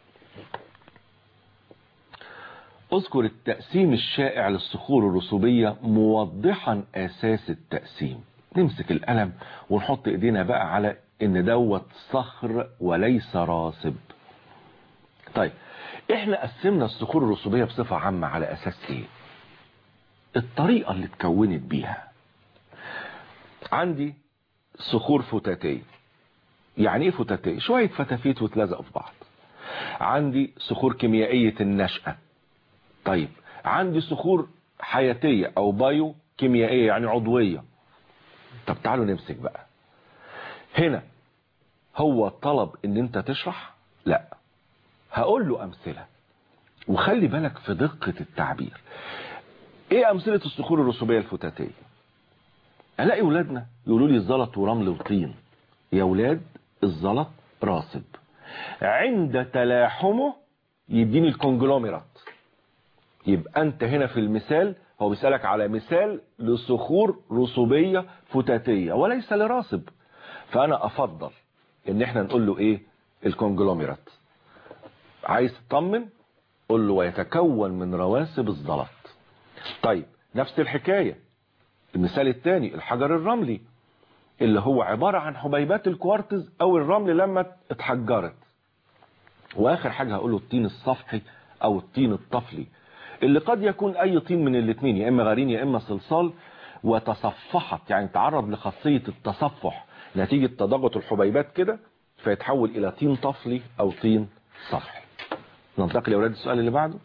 Speaker 2: اذكر التقسيم الشائع للصخور الرسوبية موضحا اساس التقسيم نمسك القلم ونحط ايدينا بقى على ان دوت صخر وليس راسب طيب احنا قسمنا الصخور الرسوبية بصفة عامة على اساس ايه الطريقة اللي اتكونت بيها عندي صخور فتاتية يعني ايه فتاتية شوية فتافيت وتلزقوا في بعض عندي صخور كيميائية النشأة طيب عندي صخور حياتية او بايو كيميائية يعني عضوية طب تعالوا نمسك بقى هنا هو طلب ان انت تشرح لا هقول له امثلة وخلي بالك في دقة التعبير ايه امثلة الصخور الرسوبية الفتاتية الاقي ولادنا يقولوا لي الزلط ورمل وطين يا ولاد الزلط راسب عند تلاحمه يديني الكونجلوميرات يبقى انت هنا في المثال هو بيسألك على مثال لصخور رسوبية فتاتية وليس لراسب فانا افضل ان احنا نقول له ايه الكونجلوميرات عايز تطمن قول له ويتكون من رواسب الزلط طيب نفس الحكاية المثال الثاني الحجر الرملي اللي هو عبارة عن حبيبات الكوارتز او الرمل لما اتحجرت واخر حاجة هقوله الطين الصفحي او الطين الطفلي اللي قد يكون اي طين من الاثنين يا اما غرين يا اما صلصال وتصفحت يعني تعرض لخاصية التصفح نتيجة تضاغط الحبيبات كده فيتحول الى طين طفلي او طين صفحي ننتقل يا اولاد السؤال اللي بعده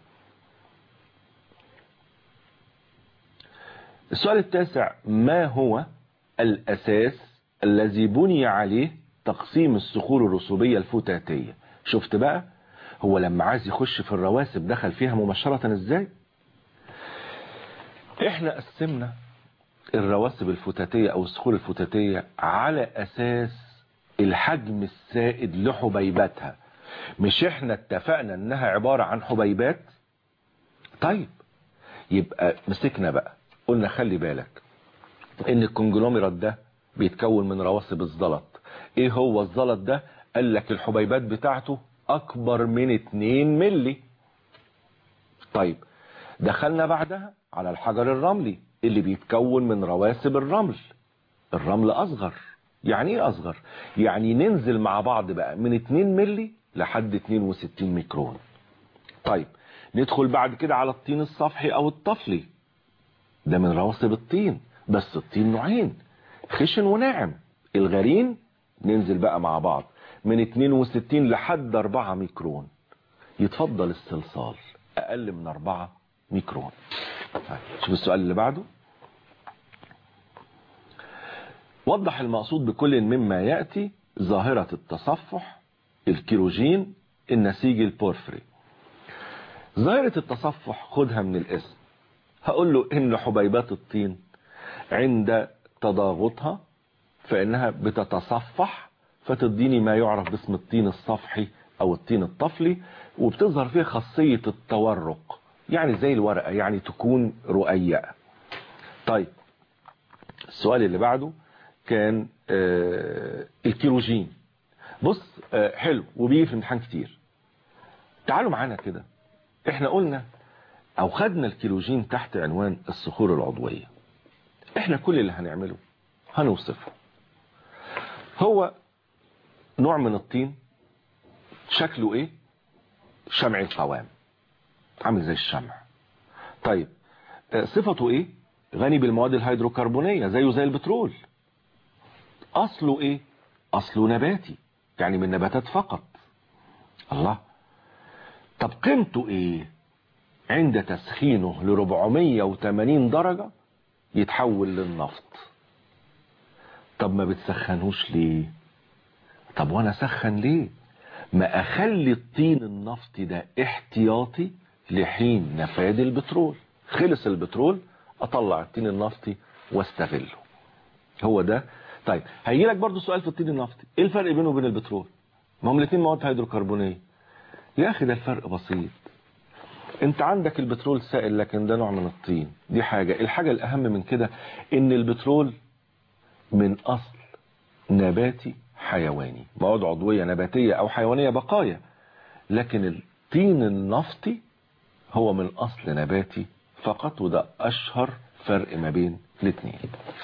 Speaker 2: السؤال التاسع ما هو الاساس الذي بني عليه تقسيم الصخور الرسوبية الفتاتية شفت بقى هو لما عايز يخش في الرواسب دخل فيها مباشرة ازاي احنا قسمنا الرواسب الفتاتية او الصخور الفتاتية على اساس الحجم السائد لحبيباتها مش احنا اتفقنا انها عبارة عن حبيبات طيب يبقى مسكنا بقى قلنا خلي بالك ان الكونجلوميرات ده بيتكون من رواسب الزلط ايه هو الزلط ده قال لك الحبيبات بتاعته اكبر من 2 ملي طيب دخلنا بعدها على الحجر الرملي اللي بيتكون من رواسب الرمل الرمل اصغر يعني ايه اصغر يعني ننزل مع بعض بقى من 2 ملي لحد 62 ميكرون طيب ندخل بعد كده على الطين الصفحي او الطفلي ده من رواسب الطين بس الطين نوعين خشن وناعم الغرين ننزل بقى مع بعض من 62 لحد 4 ميكرون يتفضل الصلصال اقل من 4 ميكرون طيب شوف السؤال اللي بعده وضح المقصود بكل مما يأتي ظاهرة التصفح الكيروجين النسيج البورفري ظاهرة التصفح خدها من الاسم هقول له ان حبيبات الطين عند تضاغطها فانها بتتصفح فتديني ما يعرف باسم الطين الصفحي او الطين الطفلي وبتظهر فيه خاصية التورق يعني زي الورقة يعني تكون رؤية طيب السؤال اللي بعده كان آه الكيروجين بص آه حلو وبيجي في الامتحان كتير تعالوا معانا كده احنا قلنا او خدنا الكيلوجين تحت عنوان الصخور العضوية احنا كل اللي هنعمله هنوصفه هو نوع من الطين شكله ايه شمعي القوام عامل زي الشمع طيب صفته ايه غني بالمواد الهيدروكربونية زيه زي البترول اصله ايه اصله نباتي يعني من نباتات فقط الله طب قيمته ايه عند تسخينه ل 480 درجة يتحول للنفط طب ما بتسخنوش ليه طب وانا سخن ليه ما اخلي الطين النفطي ده احتياطي لحين نفاد البترول خلص البترول اطلع الطين النفطي واستغله هو ده طيب هيجي لك برضو سؤال في الطين النفطي ايه الفرق بينه وبين البترول ما هم الاثنين مواد هيدروكربونيه يا اخي ده الفرق بسيط انت عندك البترول سائل لكن ده نوع من الطين دي حاجة الحاجة الاهم من كده ان البترول من اصل نباتي حيواني مواد عضوية نباتية او حيوانية بقايا لكن الطين النفطي هو من اصل نباتي فقط وده اشهر فرق ما بين الاثنين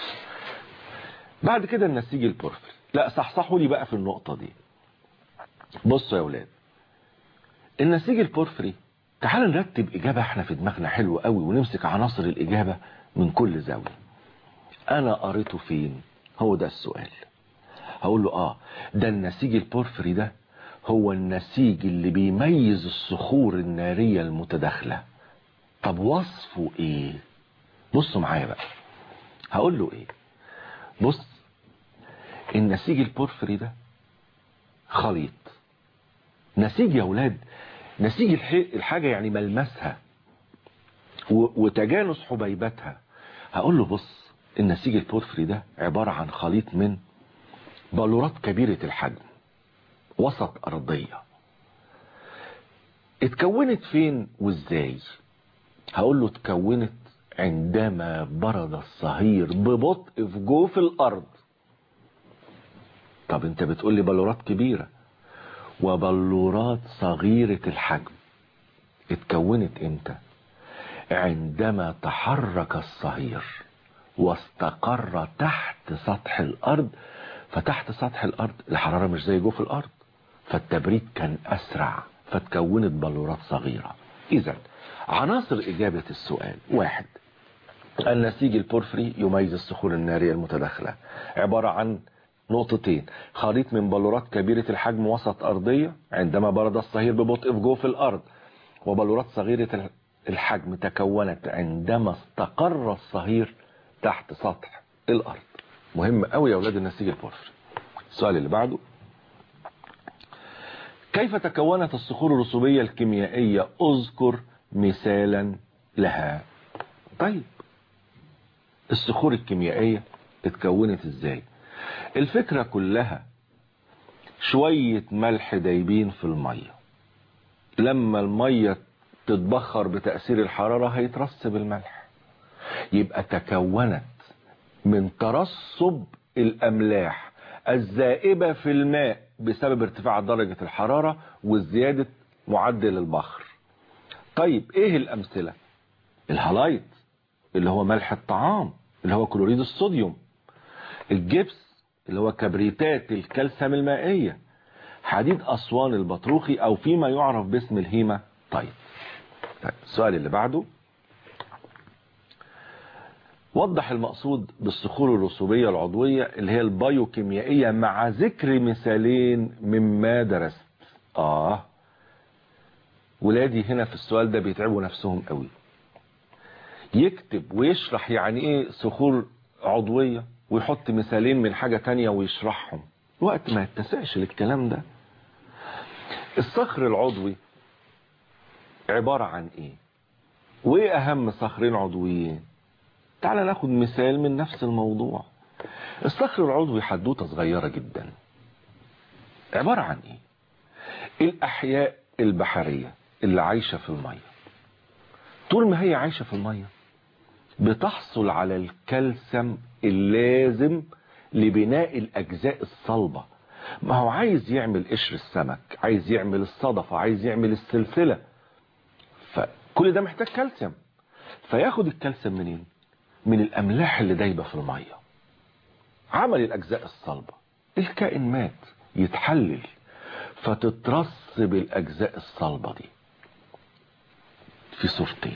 Speaker 2: بعد كده النسيج البورفري لا صحصحوا لي بقى في النقطة دي بصوا يا ولاد النسيج البورفري تعال نرتب إجابة احنا في دماغنا حلو قوي ونمسك عناصر الإجابة من كل زاوية أنا قريته فين هو ده السؤال هقول له آه ده النسيج البورفري ده هو النسيج اللي بيميز الصخور النارية المتداخلة طب وصفه ايه بصوا معايا بقى هقول له ايه بص النسيج البورفري ده خليط نسيج يا ولاد نسيج الحاجة يعني ملمسها وتجانس حبيباتها هقول له بص النسيج البورفري ده عبارة عن خليط من بلورات كبيرة الحجم وسط أرضية اتكونت فين وازاي هقول له اتكونت عندما برد الصهير ببطء في جوف الأرض طب انت بتقول لي بلورات كبيرة وبلورات صغيرة الحجم اتكونت امتى عندما تحرك الصهير واستقر تحت سطح الارض فتحت سطح الارض الحرارة مش زي جوف الارض فالتبريد كان اسرع فتكونت بلورات صغيرة اذا عناصر اجابة السؤال واحد النسيج البورفري يميز الصخور النارية المتداخلة عبارة عن نقطتين خليط من بلورات كبيرة الحجم وسط أرضية عندما برد الصهير ببطء في جوف الأرض وبلورات صغيرة الحجم تكونت عندما استقر الصهير تحت سطح الأرض مهم قوي يا أولاد النسيج البورفري السؤال اللي بعده كيف تكونت الصخور الرسوبية الكيميائية اذكر مثالا لها طيب الصخور الكيميائية اتكونت ازاي الفكرة كلها شوية ملح دايبين في المية لما المية تتبخر بتأثير الحرارة هيترسب الملح يبقى تكونت من ترسب الأملاح الزائبة في الماء بسبب ارتفاع درجة الحرارة وزيادة معدل البخر طيب ايه الأمثلة الهلايت اللي هو ملح الطعام اللي هو كلوريد الصوديوم الجبس اللي هو كبريتات الكالسيوم المائية حديد أسوان البطروخي أو فيما يعرف باسم الهيما طيب. طيب السؤال اللي بعده وضح المقصود بالصخور الرسوبية العضوية اللي هي البايوكيميائية مع ذكر مثالين مما درست آه ولادي هنا في السؤال ده بيتعبوا نفسهم قوي يكتب ويشرح يعني ايه صخور عضوية ويحط مثالين من حاجة تانية ويشرحهم وقت ما يتسعش للكلام ده الصخر العضوي عبارة عن ايه وايه اهم صخرين عضويين تعال ناخد مثال من نفس الموضوع الصخر العضوي حدوته صغيرة جدا عبارة عن ايه الاحياء البحرية اللي عايشة في المية طول ما هي عايشة في المية بتحصل على الكالسيوم اللازم لبناء الاجزاء الصلبة ما هو عايز يعمل قشر السمك عايز يعمل الصدفة عايز يعمل السلسلة فكل ده محتاج كالسيوم فياخد الكالسيوم منين من الاملاح اللي دايبه في الميه عمل الاجزاء الصلبه الكائن مات يتحلل فتترسب الاجزاء الصلبه دي في صورتين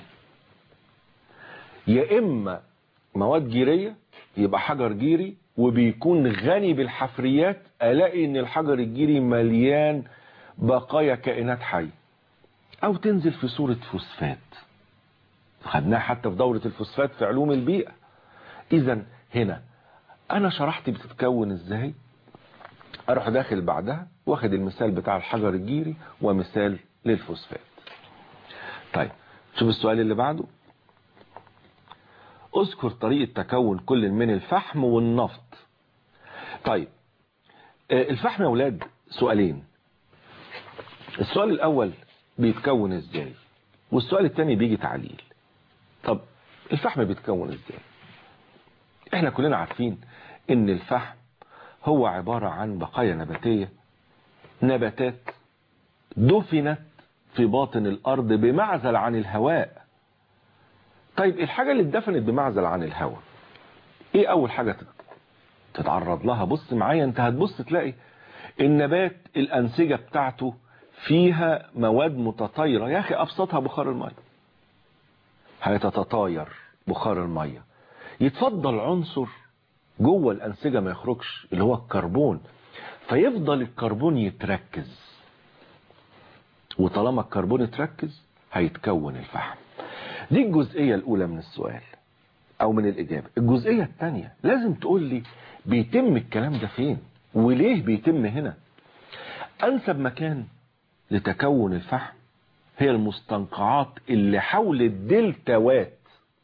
Speaker 2: يا اما مواد جيريه يبقى حجر جيري وبيكون غني بالحفريات الاقي ان الحجر الجيري مليان بقايا كائنات حيه او تنزل في صوره فوسفات خدناها حتى في دورة الفوسفات في علوم البيئة اذا هنا انا شرحت بتتكون ازاي اروح داخل بعدها واخد المثال بتاع الحجر الجيري ومثال للفوسفات طيب شوف السؤال اللي بعده اذكر طريقة تكون كل من الفحم والنفط طيب الفحم يا اولاد سؤالين السؤال الاول بيتكون ازاي والسؤال الثاني بيجي تعليل طب الفحم بيتكون ازاي احنا كلنا عارفين ان الفحم هو عبارة عن بقايا نباتية نباتات دفنت في باطن الارض بمعزل عن الهواء طيب الحاجة اللي اتدفنت بمعزل عن الهواء ايه اول حاجة تتعرض لها بص معايا انت هتبص تلاقي النبات الانسجة بتاعته فيها مواد متطايرة يا اخي ابسطها بخار المية هيتتطاير بخار المية يتفضل عنصر جوه الأنسجة ما يخرجش اللي هو الكربون فيفضل الكربون يتركز وطالما الكربون اتركز هيتكون الفحم دي الجزئية الأولى من السؤال أو من الإجابة الجزئية الثانية لازم تقول لي بيتم الكلام ده فين وليه بيتم هنا أنسب مكان لتكون الفحم هي المستنقعات اللي حول الدلتاوات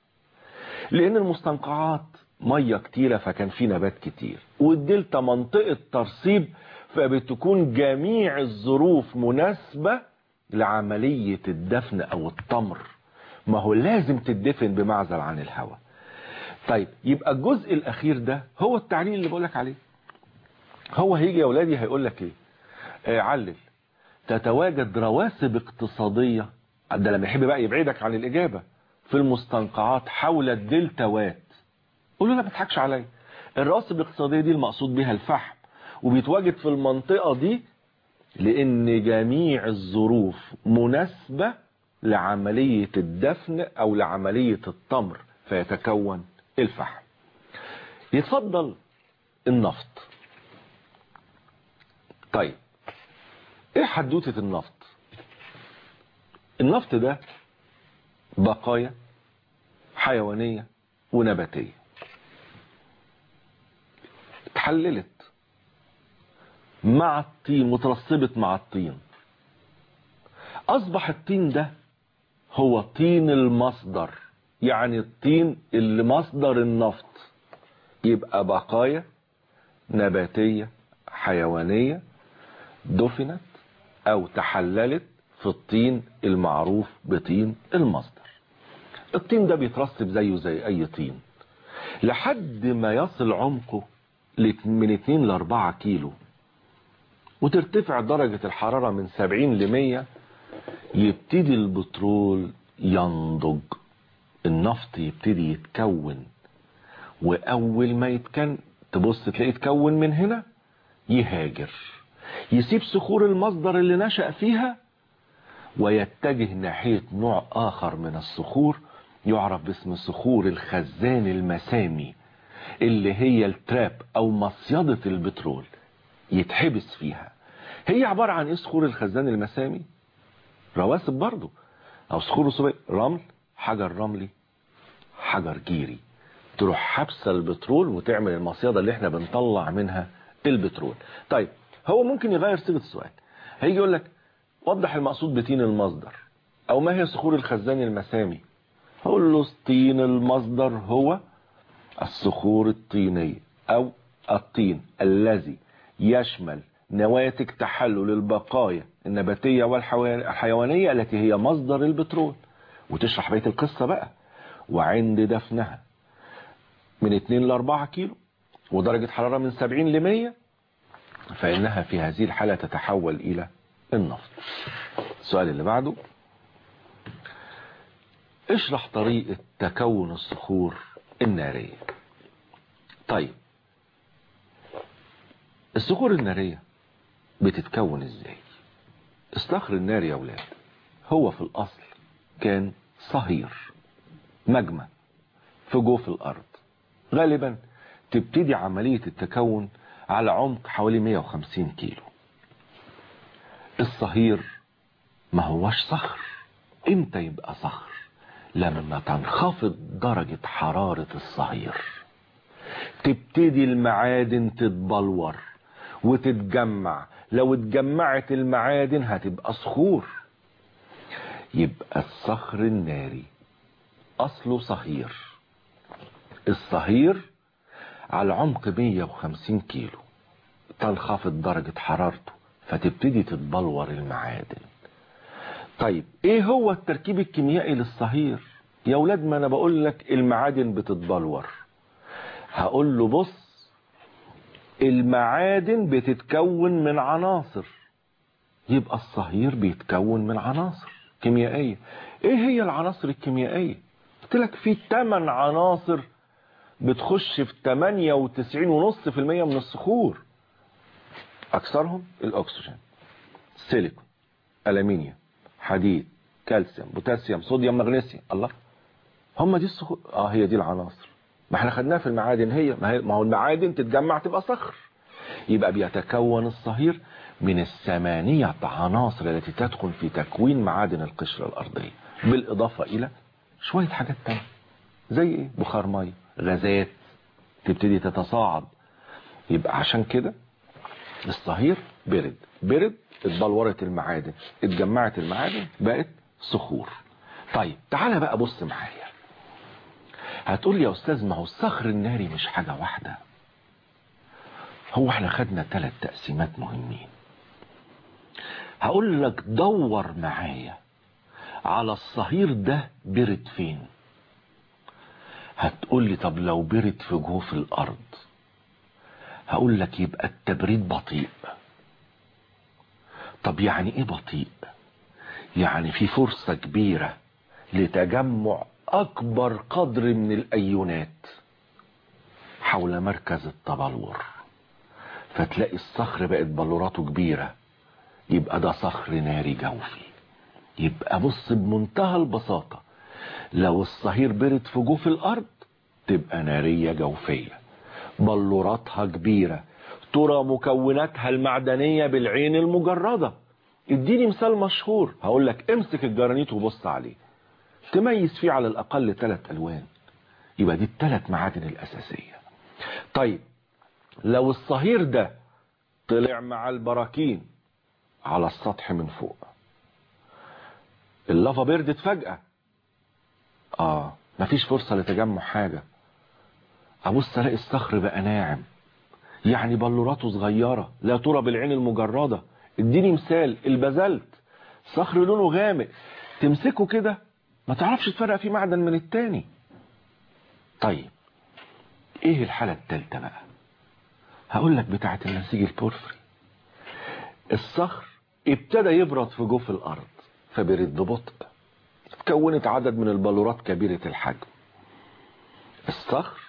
Speaker 2: لان المستنقعات ميه كتيره فكان في نبات كتير والدلتا منطقه ترسيب فبتكون جميع الظروف مناسبه لعمليه الدفن او التمر ما هو لازم تدفن بمعزل عن الهواء طيب يبقى الجزء الاخير ده هو التعليل اللي بقولك عليه هو هيجي يا اولادي هيقول لك ايه آه علل تتواجد رواسب اقتصادية ده لما يحب بقى يبعدك عن الإجابة في المستنقعات حول الدلتاوات قول له لا ما تضحكش عليا الرواسب الاقتصادية دي المقصود بها الفحم وبيتواجد في المنطقة دي لأن جميع الظروف مناسبة لعملية الدفن أو لعملية التمر فيتكون الفحم يتفضل النفط طيب ايه حدوتة النفط النفط ده بقايا حيوانية ونباتية اتحللت مع الطين مترسبت مع الطين اصبح الطين ده هو طين المصدر يعني الطين اللي مصدر النفط يبقى بقايا نباتية حيوانية دفنت او تحللت في الطين المعروف بطين المصدر الطين ده بيترسب زيه زي اي طين لحد ما يصل عمقه من 2 ل 4 كيلو وترتفع درجة الحرارة من 70 ل 100 يبتدي البترول ينضج النفط يبتدي يتكون واول ما يتكن تبص تلاقيه يتكون من هنا يهاجر يسيب صخور المصدر اللي نشأ فيها ويتجه ناحية نوع آخر من الصخور يعرف باسم صخور الخزان المسامي اللي هي التراب أو مصيدة البترول يتحبس فيها هي عبارة عن ايه صخور الخزان المسامي رواسب برضو أو صخور رسوبية رمل حجر رملي حجر جيري تروح حبسة البترول وتعمل المصيدة اللي احنا بنطلع منها البترول طيب هو ممكن يغير صيغة السؤال هيجي يقول لك وضح المقصود بطين المصدر او ما هي صخور الخزان المسامي هقول له طين المصدر هو الصخور الطينية او الطين الذي يشمل نواتج تحلل البقايا النباتية والحيوانية التي هي مصدر البترول وتشرح بيت القصة بقى وعند دفنها من 2 ل 4 كيلو ودرجة حرارة من 70 ل 100 فإنها في هذه الحالة تتحول إلى النفط السؤال اللي بعده اشرح طريقة تكون الصخور النارية طيب الصخور النارية بتتكون ازاي الصخر الناري يا ولاد هو في الأصل كان صهير مجمع في جوف الأرض غالبا تبتدي عملية التكون على عمق حوالي 150 كيلو الصهير ما هوش صخر امتى يبقى صخر لما تنخفض درجة حرارة الصهير تبتدي المعادن تتبلور وتتجمع لو اتجمعت المعادن هتبقى صخور يبقى الصخر الناري اصله صهير الصهير على عمق 150 كيلو تنخفض درجة حرارته فتبتدي تتبلور المعادن طيب ايه هو التركيب الكيميائي للصهير يا ولاد ما انا بقول لك المعادن بتتبلور هقول له بص المعادن بتتكون من عناصر يبقى الصهير بيتكون من عناصر كيميائية ايه هي العناصر الكيميائية قلت لك في 8 عناصر بتخش في 98.5% من الصخور اكثرهم الاكسجين سيليكون الومنيوم حديد كالسيوم بوتاسيوم صوديوم مغنيسيوم الله هم دي الصخور اه هي دي العناصر ما احنا خدناها في المعادن هي ما, هي ما هو المعادن تتجمع تبقى صخر يبقى بيتكون الصهير من الثمانية عناصر التي تدخل في تكوين معادن القشرة الأرضية بالإضافة إلى شوية حاجات تانية زي ايه بخار مية غازات تبتدي تتصاعد يبقى عشان كده الصهير برد برد اتبلورت المعادن اتجمعت المعادن بقت صخور طيب تعالى بقى بص معايا هتقول لي يا استاذ ما هو الصخر الناري مش حاجة واحدة هو احنا خدنا ثلاث تقسيمات مهمين هقول لك دور معايا على الصهير ده برد فين هتقول لي طب لو برد في جوف الارض هقول لك يبقى التبريد بطيء طب يعني ايه بطيء يعني في فرصة كبيرة لتجمع اكبر قدر من الايونات حول مركز التبلور فتلاقي الصخر بقت بلوراته كبيرة يبقى ده صخر ناري جوفي يبقى بص بمنتهى البساطة لو الصهير برد في جوف الارض تبقى نارية جوفية بلوراتها كبيرة ترى مكوناتها المعدنية بالعين المجردة اديني مثال مشهور هقول لك امسك الجرانيت وبص عليه تميز فيه على الاقل ثلاث الوان يبقى دي الثلاث معادن الاساسية طيب لو الصهير ده طلع مع البراكين على السطح من فوق اللافا بردت فجأة اه مفيش فرصة لتجمع حاجة ابص الاقي الصخر بقى ناعم يعني بلوراته صغيرة لا ترى بالعين المجردة اديني مثال البازلت صخر لونه غامق تمسكه كده ما تعرفش تفرق فيه معدن من التاني طيب ايه الحالة التالتة بقى هقول لك بتاعة النسيج البورفري الصخر ابتدى يبرد في جوف الارض فبرد ببطء تكونت عدد من البلورات كبيرة الحجم الصخر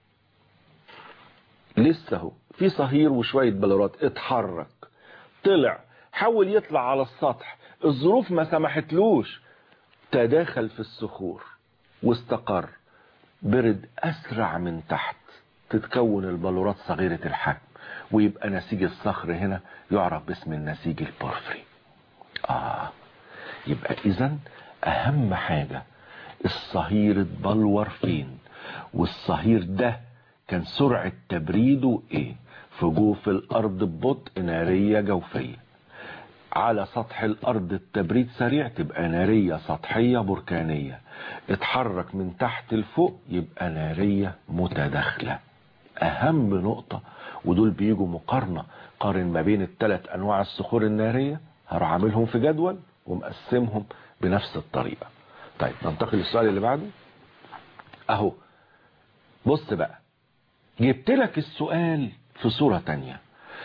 Speaker 2: لسه هو في صهير وشوية بلورات اتحرك طلع حاول يطلع على السطح الظروف ما سمحتلوش تداخل في الصخور واستقر برد أسرع من تحت تتكون البلورات صغيرة الحجم ويبقى نسيج الصخر هنا يعرف باسم النسيج البورفري آه يبقى إذا أهم حاجة الصهير اتبلور فين والصهير ده كان سرعة تبريده ايه في جوف الارض ببطء نارية جوفية على سطح الارض التبريد سريع تبقى نارية سطحية بركانية اتحرك من تحت لفوق يبقى نارية متداخلة اهم نقطة ودول بيجوا مقارنة قارن ما بين الثلاث انواع الصخور النارية هروح عاملهم في جدول ومقسمهم بنفس الطريقة طيب ننتقل للسؤال اللي بعده اهو بص بقى جبت لك السؤال في صورة تانية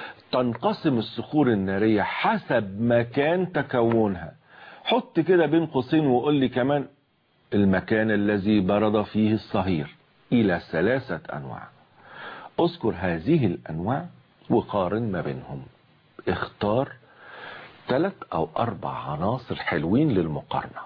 Speaker 2: تنقسم الصخور النارية حسب مكان تكونها حط كده بين قوسين وقول لي كمان المكان الذي برد فيه الصهير إلى ثلاثة أنواع اذكر هذه الأنواع وقارن ما بينهم اختار ثلاث أو أربع عناصر حلوين للمقارنة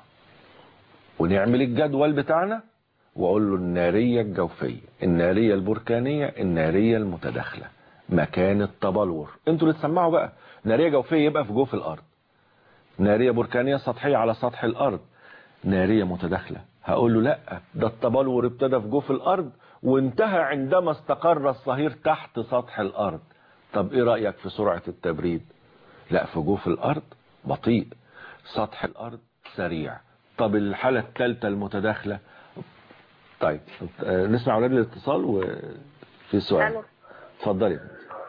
Speaker 2: ونعمل الجدول بتاعنا واقول له النارية الجوفية النارية البركانية النارية المتداخلة مكان التبلور انتوا اللي تسمعوا بقى نارية جوفية يبقى في جوف الارض نارية بركانية سطحية على سطح الارض نارية متداخلة هقول له لا ده التبلور ابتدى في جوف الارض وانتهى عندما استقر الصهير تحت سطح الارض طب ايه رأيك في سرعة التبريد لا في جوف الارض بطيء سطح الارض سريع طب الحالة الثالثة المتداخلة طيب آه، نسمع اولاد الاتصال وفي سؤال
Speaker 4: الو
Speaker 2: اتفضلي يا بنتي.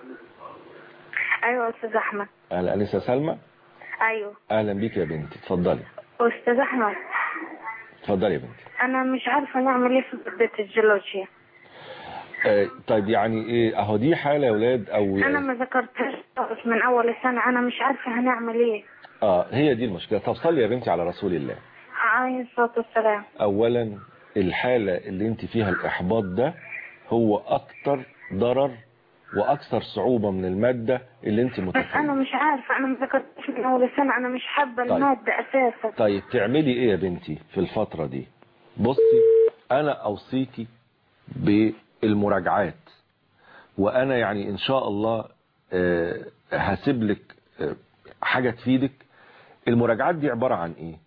Speaker 4: ايوه يا استاذ احمد
Speaker 2: اهلا انسه سلمى
Speaker 4: ايوه
Speaker 2: اهلا بيك يا بنتي اتفضلي
Speaker 4: استاذ احمد
Speaker 2: اتفضلي يا بنتي
Speaker 4: انا مش عارفه نعمل ايه في ماده الجيولوجيا
Speaker 2: آه، طيب يعني ايه اهو دي حالة يا ولاد او
Speaker 4: انا ما ذكرتهاش خالص من اول السنه انا مش عارفه هنعمل ايه
Speaker 2: اه هي دي المشكلة طب صلي يا بنتي على رسول الله
Speaker 4: عليه الصلاه والسلام
Speaker 2: اولا الحالة اللي انت فيها الاحباط ده هو اكتر ضرر واكثر صعوبة من المادة اللي انت
Speaker 4: بس انا
Speaker 2: متخيلة
Speaker 4: مش عارفه انا ما ذكرتهاش من اول السنه انا مش حابه
Speaker 2: طيب.
Speaker 4: الماده اساسا
Speaker 2: طيب تعملي ايه يا بنتي في الفترة دي بصي انا اوصيكي بالمراجعات وانا يعني ان شاء الله آه، هسيب لك آه، حاجة تفيدك المراجعات دي عبارة عن ايه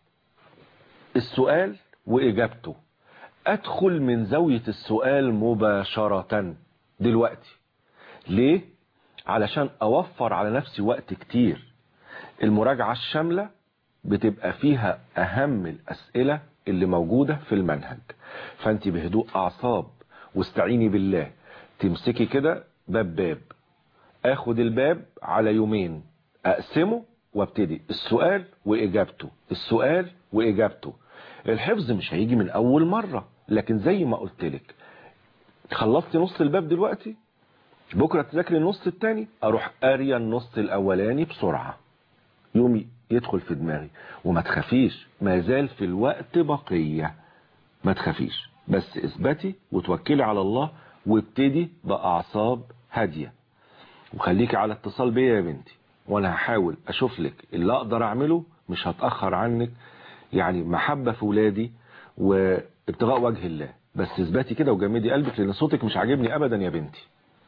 Speaker 2: السؤال واجابته ادخل من زاوية السؤال مباشرة دلوقتي ليه علشان اوفر على نفسي وقت كتير المراجعة الشاملة بتبقى فيها اهم الاسئلة اللي موجودة في المنهج فانت بهدوء اعصاب واستعيني بالله تمسكي كده باب باب اخد الباب على يومين اقسمه وابتدي السؤال واجابته السؤال واجابته الحفظ مش هيجي من اول مرة لكن زي ما قلت لك خلصتي نص الباب دلوقتي بكرة تذاكري النص التاني اروح قاريه النص الاولاني بسرعة يومي يدخل في دماغي وما تخافيش ما زال في الوقت بقية ما تخافيش بس اثبتي وتوكلي على الله وابتدي بأعصاب هادية وخليكي على اتصال بيا يا بنتي وانا هحاول اشوف لك اللي اقدر اعمله مش هتأخر عنك يعني محبة في ولادي وابتغاء وجه الله بس اثبتي كده وجمدي قلبك لان صوتك مش عاجبني ابدا يا بنتي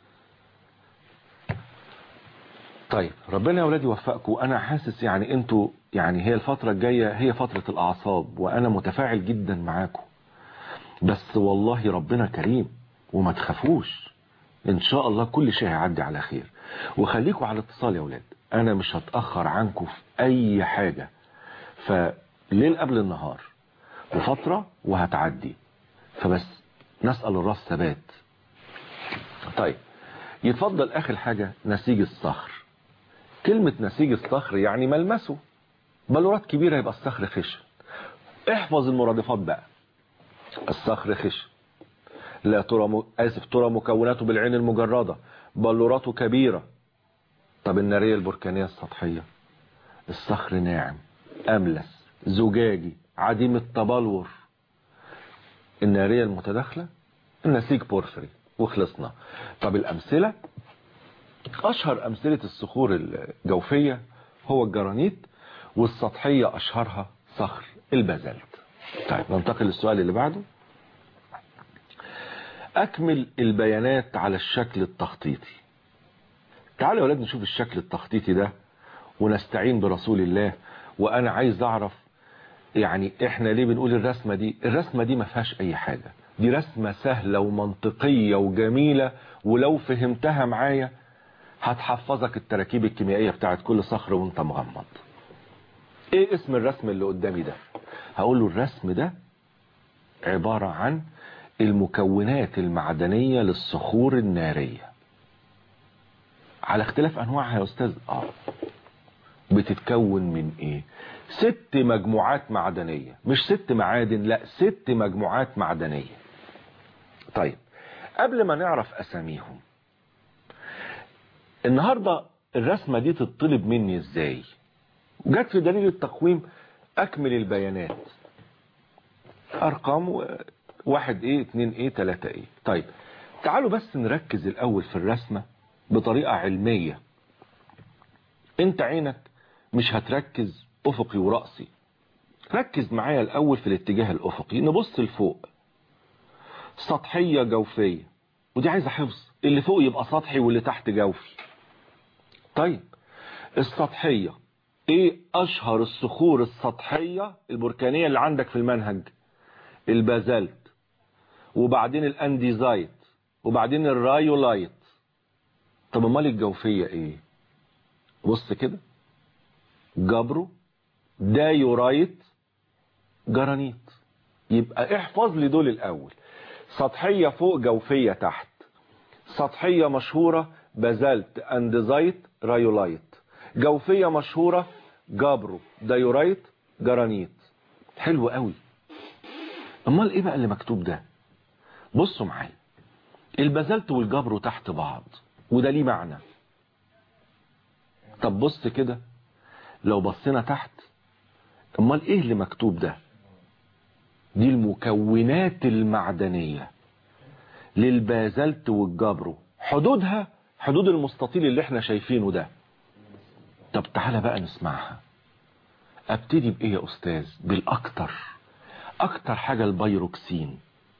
Speaker 2: طيب ربنا يا ولادي يوفقكم انا حاسس يعني انتوا يعني هي الفترة الجاية هي فترة الاعصاب وانا متفاعل جدا معاكم بس والله ربنا كريم وما تخافوش ان شاء الله كل شيء هيعدي على خير وخليكم على اتصال يا ولاد انا مش هتأخر عنكم في اي حاجة فليل قبل النهار وفترة وهتعدي فبس نسأل الراس ثبات طيب يتفضل اخر حاجة نسيج الصخر كلمة نسيج الصخر يعني ملمسه بلورات كبيرة يبقى الصخر خشن احفظ المرادفات بقى الصخر خشن لا ترى م... اسف ترى مكوناته بالعين المجردة بلوراته كبيرة طب النارية البركانية السطحية الصخر ناعم املس زجاجي عديم التبلور النارية المتداخلة النسيج بورفري وخلصنا طب الامثلة اشهر امثلة الصخور الجوفية هو الجرانيت والسطحية اشهرها صخر البازلت طيب ننتقل للسؤال اللي بعده اكمل البيانات على الشكل التخطيطي تعالوا يا ولاد نشوف الشكل التخطيطي ده ونستعين برسول الله وانا عايز اعرف يعني احنا ليه بنقول الرسمة دي الرسمة دي ما فيهاش اي حاجة دي رسمة سهلة ومنطقية وجميلة ولو فهمتها معايا هتحفظك التراكيب الكيميائية بتاعت كل صخر وانت مغمض ايه اسم الرسم اللي قدامي ده هقول له الرسم ده عبارة عن المكونات المعدنية للصخور النارية على اختلاف انواعها يا استاذ اه بتتكون من ايه ست مجموعات معدنية مش ست معادن لا ست مجموعات معدنية طيب قبل ما نعرف اساميهم النهاردة الرسمة دي تطلب مني ازاي جت في دليل التقويم اكمل البيانات ارقام واحد ايه اتنين ايه تلاتة ايه طيب تعالوا بس نركز الاول في الرسمة بطريقة علمية انت عينك مش هتركز افقي ورأسي ركز معايا الاول في الاتجاه الافقي نبص لفوق سطحية جوفية ودي عايزة حفظ اللي فوق يبقى سطحي واللي تحت جوفي طيب السطحية ايه اشهر الصخور السطحية البركانية اللي عندك في المنهج البازلت وبعدين الانديزايت وبعدين الرايولايت طب امال الجوفية ايه بص كده جبرو دايورايت جرانيت يبقى احفظ لي دول الاول سطحية فوق جوفية تحت سطحية مشهورة بازلت انديزايت رايولايت جوفية مشهورة جابرو دايورايت جرانيت حلو قوي امال ايه بقى اللي مكتوب ده بصوا معايا البازلت والجبرو تحت بعض وده ليه معنى طب بص كده لو بصينا تحت امال ايه اللي مكتوب ده دي المكونات المعدنية للبازلت والجبرو حدودها حدود المستطيل اللي احنا شايفينه ده طب تعالى بقى نسمعها ابتدي بايه يا استاذ بالاكتر اكتر حاجة البيروكسين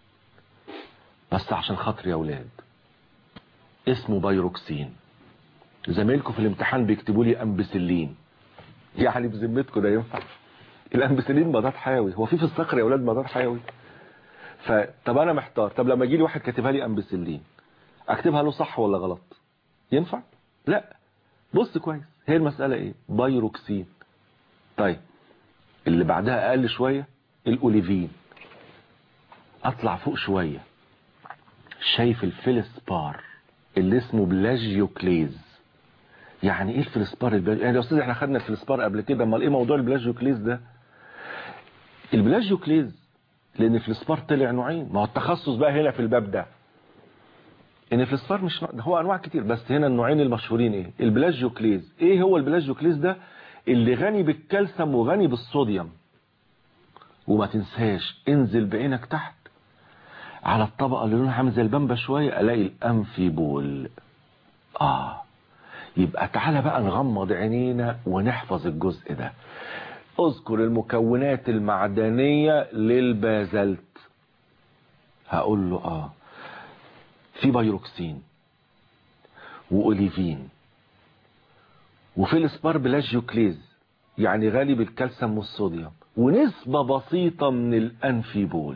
Speaker 2: بس عشان خاطر يا اولاد اسمه بيروكسين زمايلكم في الامتحان بيكتبوا لي امبسلين يعني بذمتكم ده ينفع الامبسلين مضاد حيوي هو في في الصخر يا اولاد مضاد حيوي فطب انا محتار طب لما يجي لي واحد كاتبها لي امبسلين اكتبها له صح ولا غلط ينفع لا بص كويس هي المسألة ايه بايروكسين طيب اللي بعدها اقل شوية الاوليفين اطلع فوق شوية شايف الفلسبار اللي اسمه بلاجيوكليز يعني ايه الفلسبار البلاج... يعني يا استاذ احنا خدنا الفلسبار قبل كده امال ايه موضوع البلاجيوكليز ده البلاجيوكليز لان الفلسبار طلع نوعين ما هو التخصص بقى هنا في الباب ده ان الفلسبار مش نوع... هو انواع كتير بس هنا النوعين المشهورين ايه البلاجيوكليز ايه هو البلاجيوكليز ده اللي غني بالكالسيوم وغني بالصوديوم وما تنساش انزل بعينك تحت على الطبقة اللي لونها عامل زي البامبا شوية الاقي الانفيبول اه يبقى تعالى بقى نغمض عينينا ونحفظ الجزء ده اذكر المكونات المعدنية للبازلت هقول له اه في بيروكسين واوليفين وفيلسبار بلاجيوكليز يعني غالي بالكالسيوم والصوديوم ونسبة بسيطة من الانفيبول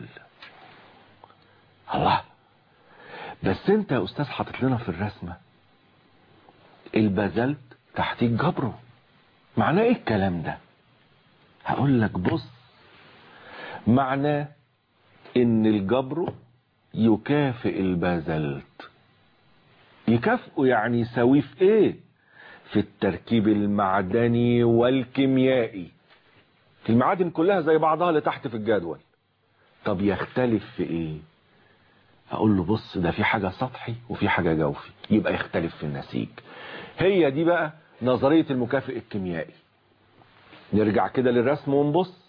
Speaker 2: الله بس انت يا استاذ حاطط لنا في الرسمة البازلت تحتيك جبره معناه ايه الكلام ده هقول لك بص معناه ان الجبر يكافئ البازلت يكافئه يعني يساويه في ايه في التركيب المعدني والكيميائي المعادن كلها زي بعضها اللي تحت في الجدول طب يختلف في ايه اقول له بص ده في حاجة سطحي وفي حاجة جوفي يبقى يختلف في النسيج هي دي بقى نظرية المكافئ الكيميائي نرجع كده للرسم ونبص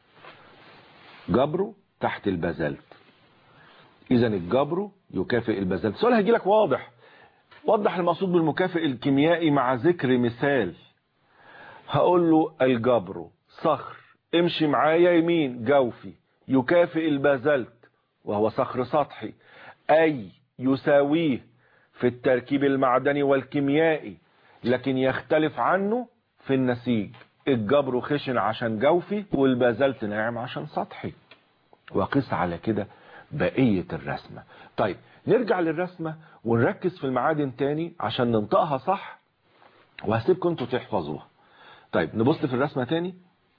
Speaker 2: جبره تحت البازلت اذا الجبر يكافئ البازلت السؤال هيجي لك واضح وضح المقصود بالمكافئ الكيميائي مع ذكر مثال هقول له الجبر صخر امشي معايا يمين جوفي يكافئ البازلت وهو صخر سطحي اي يساويه في التركيب المعدني والكيميائي لكن يختلف عنه في النسيج الجبر خشن عشان جوفي والبازلت ناعم عشان سطحي وقس على كده بقية الرسمة طيب نرجع للرسمة ونركز في المعادن تاني عشان ننطقها صح وهسيبكم انتوا تحفظوها طيب نبص في الرسمة تاني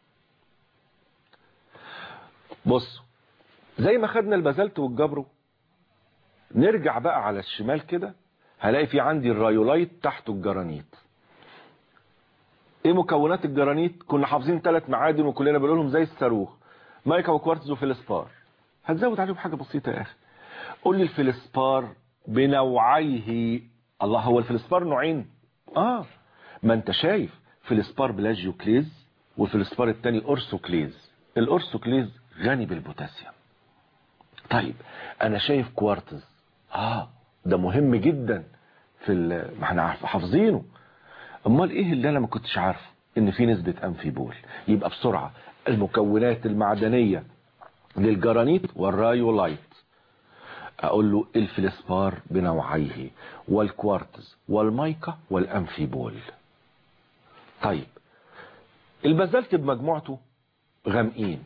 Speaker 2: بص زي ما خدنا البازلت والجبرو نرجع بقى على الشمال كده هلاقي في عندي الرايولايت تحته الجرانيت ايه مكونات الجرانيت كنا حافظين ثلاث معادن وكلنا بنقولهم زي الصاروخ مايكا وكوارتز وفلسبار هتزود عليهم حاجة بسيطة يا اخي قول لي الفلسبار بنوعيه الله هو الفلسبار نوعين اه ما انت شايف فلسبار بلاجيوكليز والفلسبار التاني اورسوكليز الاورسوكليز غني بالبوتاسيوم طيب انا شايف كوارتز اه ده مهم جدا في ال... ما احنا حافظينه امال ايه اللي انا ما كنتش عارفه ان في نسبة انفيبول يبقى بسرعة المكونات المعدنية للجرانيت والرايولايت اقول له الفلسبار بنوعيه والكوارتز والمايكا والانفيبول طيب البازلت بمجموعته غامقين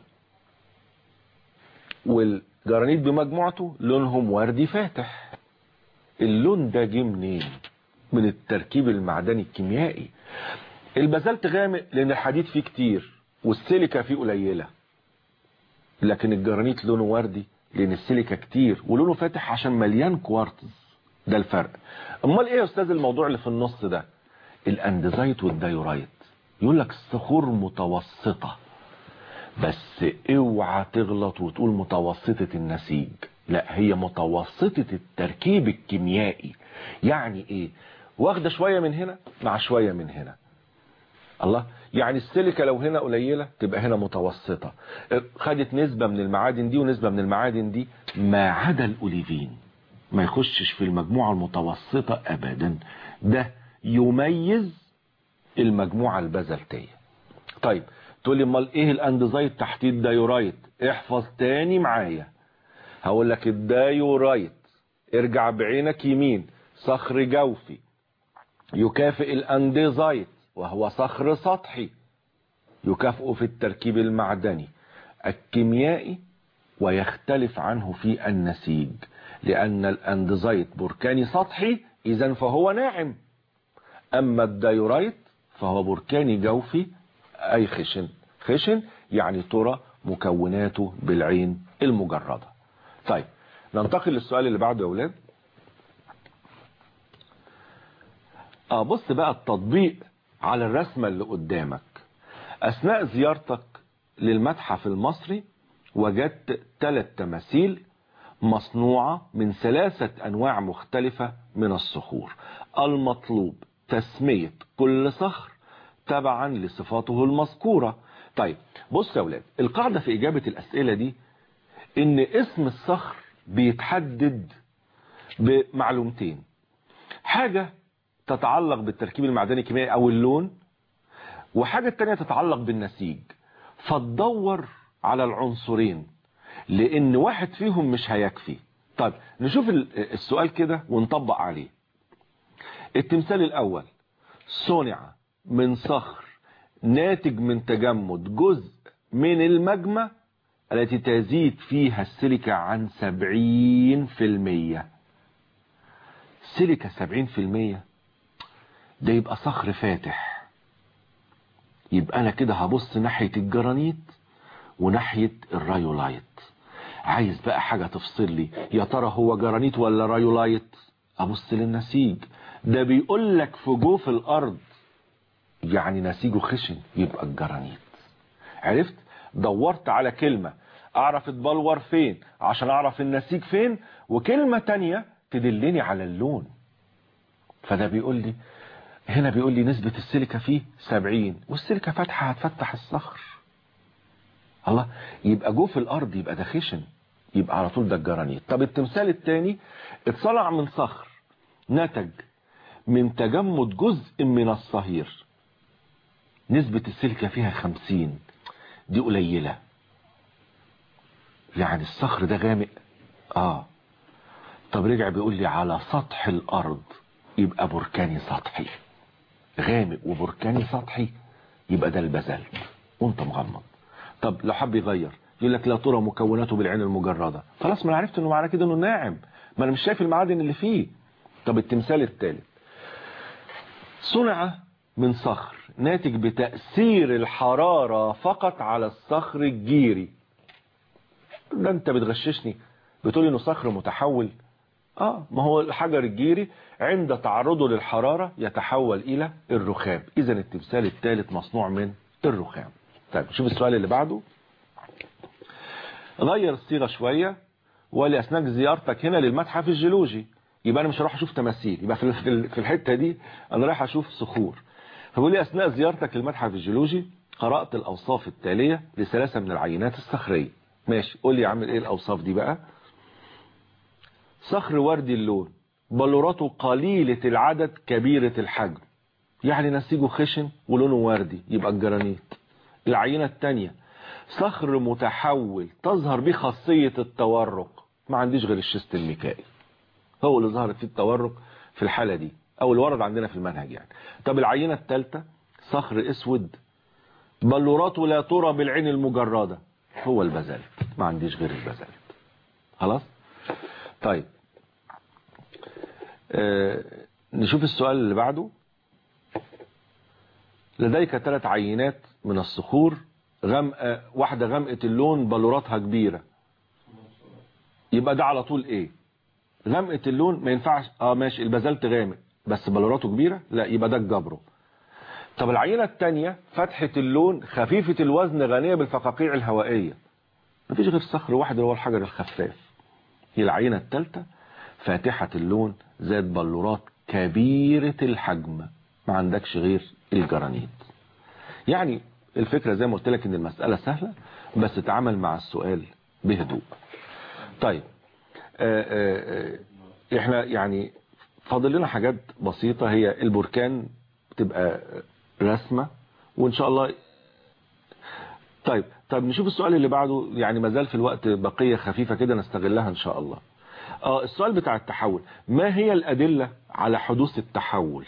Speaker 2: والجرانيت بمجموعته لونهم وردي فاتح اللون ده جه منين من التركيب المعدني الكيميائي البازلت غامق لان الحديد فيه كتير والسيليكا فيه قليله لكن الجرانيت لونه وردي لان السيليكا كتير ولونه فاتح عشان مليان كوارتز ده الفرق امال ايه يا استاذ الموضوع اللي في النص ده الاندزايت والدايورايت يقول لك الصخور متوسطة بس اوعى تغلط وتقول متوسطة النسيج لا هي متوسطة التركيب الكيميائي يعني ايه واخدة شوية من هنا مع شوية من هنا الله يعني السيليكا لو هنا قليلة تبقى هنا متوسطة خدت نسبة من المعادن دي ونسبة من المعادن دي ما عدا الأوليفين ما يخشش في المجموعة المتوسطة أبدا ده يميز المجموعة البازلتية طيب تقول لي امال ايه الاندزايت تحت الدايورايت احفظ تاني معايا هقول لك الدايورايت ارجع بعينك يمين صخر جوفي يكافئ الاندزايت وهو صخر سطحي يكافئ في التركيب المعدني الكيميائي ويختلف عنه في النسيج لأن الأندزايت بركاني سطحي إذا فهو ناعم أما الدايورايت فهو بركاني جوفي أي خشن خشن يعني ترى مكوناته بالعين المجردة طيب ننتقل للسؤال اللي بعده يا أولاد آه بص بقى التطبيق على الرسمة اللي قدامك أثناء زيارتك للمتحف المصري وجدت ثلاث تماثيل مصنوعة من ثلاثة أنواع مختلفة من الصخور المطلوب تسمية كل صخر تبعا لصفاته المذكورة طيب بص يا أولاد القاعدة في إجابة الأسئلة دي إن اسم الصخر بيتحدد بمعلومتين حاجة تتعلق بالتركيب المعدني الكيميائي او اللون وحاجة تانية تتعلق بالنسيج فتدور على العنصرين لان واحد فيهم مش هيكفي طيب نشوف السؤال كده ونطبق عليه التمثال الاول صنع من صخر ناتج من تجمد جزء من المجمع التي تزيد فيها السيليكا عن 70% سيليكا 70% ده يبقى صخر فاتح يبقى انا كده هبص ناحية الجرانيت وناحية الرايولايت عايز بقى حاجة تفصل لي يا ترى هو جرانيت ولا رايولايت ابص للنسيج ده بيقول لك في جوف الارض يعني نسيجه خشن يبقى الجرانيت عرفت دورت على كلمة اعرف اتبلور فين عشان اعرف النسيج فين وكلمة تانية تدلني على اللون فده بيقول لي هنا بيقول لي نسبة السيليكا فيه 70 والسيليكا فاتحة هتفتح الصخر الله يبقى جوه في الارض يبقى ده خشن يبقى على طول ده الجرانيت طب التمثال الثاني اتصنع من صخر نتج من تجمد جزء من الصهير نسبة السيليكا فيها 50 دي قليلة يعني الصخر ده غامق اه طب رجع بيقول لي على سطح الارض يبقى بركاني سطحي غامق وبركاني سطحي يبقى ده البازلت وانت مغمض طب لو حب يغير يقول لك لا ترى مكوناته بالعين المجردة خلاص ما انا عرفت انه معناه كده انه ناعم ما انا مش شايف المعادن اللي فيه طب التمثال الثالث صنع من صخر ناتج بتأثير الحرارة فقط على الصخر الجيري ده انت بتغششني بتقول انه صخر متحول اه ما هو الحجر الجيري عند تعرضه للحرارة يتحول الى الرخام اذا التمثال الثالث مصنوع من الرخام طيب شوف السؤال اللي بعده غير الصيغة شوية ولأثناء زيارتك هنا للمتحف الجيولوجي يبقى أنا مش هروح أشوف تماثيل يبقى في في الحتة دي أنا رايح أشوف صخور فبيقول لي أثناء زيارتك للمتحف الجيولوجي قرأت الأوصاف التالية لثلاثة من العينات الصخرية ماشي قول لي يا عم إيه الأوصاف دي بقى صخر وردي اللون بلوراته قليلة العدد كبيرة الحجم يعني نسيجه خشن ولونه وردي يبقى الجرانيت العينة الثانية صخر متحول تظهر به خاصية التورق ما عنديش غير الشست الميكائي هو اللي ظهرت فيه التورق في الحالة دي او اللي ورد عندنا في المنهج يعني طب العينة الثالثة صخر اسود بلوراته لا ترى بالعين المجردة هو البازلت ما عنديش غير البازلت خلاص طيب آه نشوف السؤال اللي بعده لديك ثلاث عينات من الصخور غمقة واحدة غمقة اللون بلوراتها كبيرة يبقى ده على طول ايه غمقة اللون ما ينفعش اه ماشي البازلت غامق بس بلوراته كبيرة لا يبقى ده الجبره طب العينة التانية فتحة اللون خفيفة الوزن غنية بالفقاقيع الهوائية مفيش غير صخر واحد اللي هو الحجر الخفاف هي العينة التالتة فاتحة اللون ذات بلورات كبيرة الحجم ما عندكش غير الجرانيت يعني الفكرة زي ما قلت لك ان المسألة سهلة بس تعامل مع السؤال بهدوء طيب آآ آآ احنا يعني فاضل لنا حاجات بسيطة هي البركان بتبقى رسمة وان شاء الله طيب طيب نشوف السؤال اللي بعده يعني ما زال في الوقت بقية خفيفة كده نستغلها ان شاء الله اه السؤال بتاع التحول ما هي الأدلة على حدوث التحول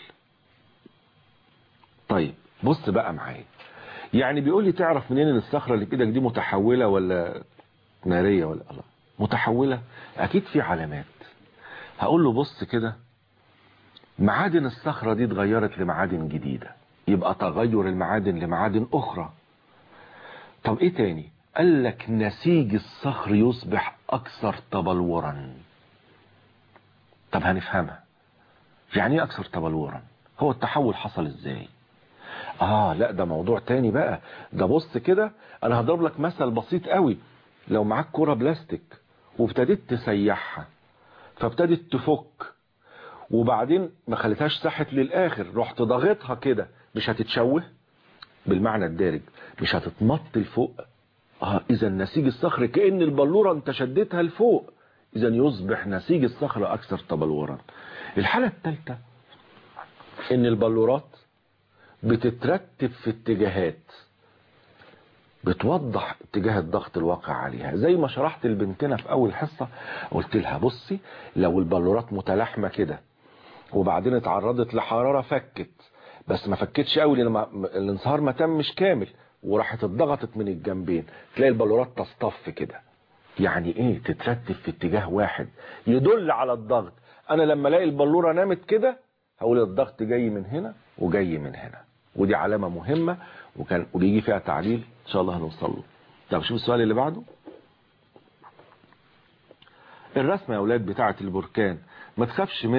Speaker 2: طيب بص بقى معايا يعني بيقول لي تعرف منين ان الصخرة اللي في ايدك دي متحولة ولا نارية ولا الله متحولة اكيد في علامات هقول له بص كده معادن الصخرة دي اتغيرت لمعادن جديدة يبقى تغير المعادن لمعادن اخرى طب ايه تاني قال لك نسيج الصخر يصبح اكثر تبلورا طب هنفهمها يعني ايه اكثر تبلورا هو التحول حصل ازاي اه لا ده موضوع تاني بقى ده بص كده انا هضرب لك مثل بسيط قوي لو معاك كرة بلاستيك وابتديت تسيحها فابتدت تفك وبعدين ما خليتهاش ساحت للاخر رحت ضاغطها كده مش هتتشوه بالمعنى الدارج مش هتتمط لفوق اه اذا نسيج الصخر كأن البلورة انت شدتها لفوق اذا يصبح نسيج الصخر اكثر تبلورا الحالة الثالثة ان البلورات بتترتب في اتجاهات بتوضح اتجاه الضغط الواقع عليها زي ما شرحت لبنتنا في اول حصة قلت لها بصي لو البلورات متلاحمة كده وبعدين اتعرضت لحرارة فكت بس ما فكتش قوي لان الانصهار ما تمش كامل وراحت اتضغطت من الجنبين تلاقي البلورات تصطف كده يعني ايه تترتب في اتجاه واحد يدل على الضغط انا لما الاقي البلورة نامت كده هقول الضغط جاي من هنا وجاي من هنا ودي علامة مهمة وكان وبيجي فيها تعليل ان شاء الله هنوصل له طب شوف السؤال اللي بعده الرسمة يا اولاد بتاعة البركان ما تخافش منها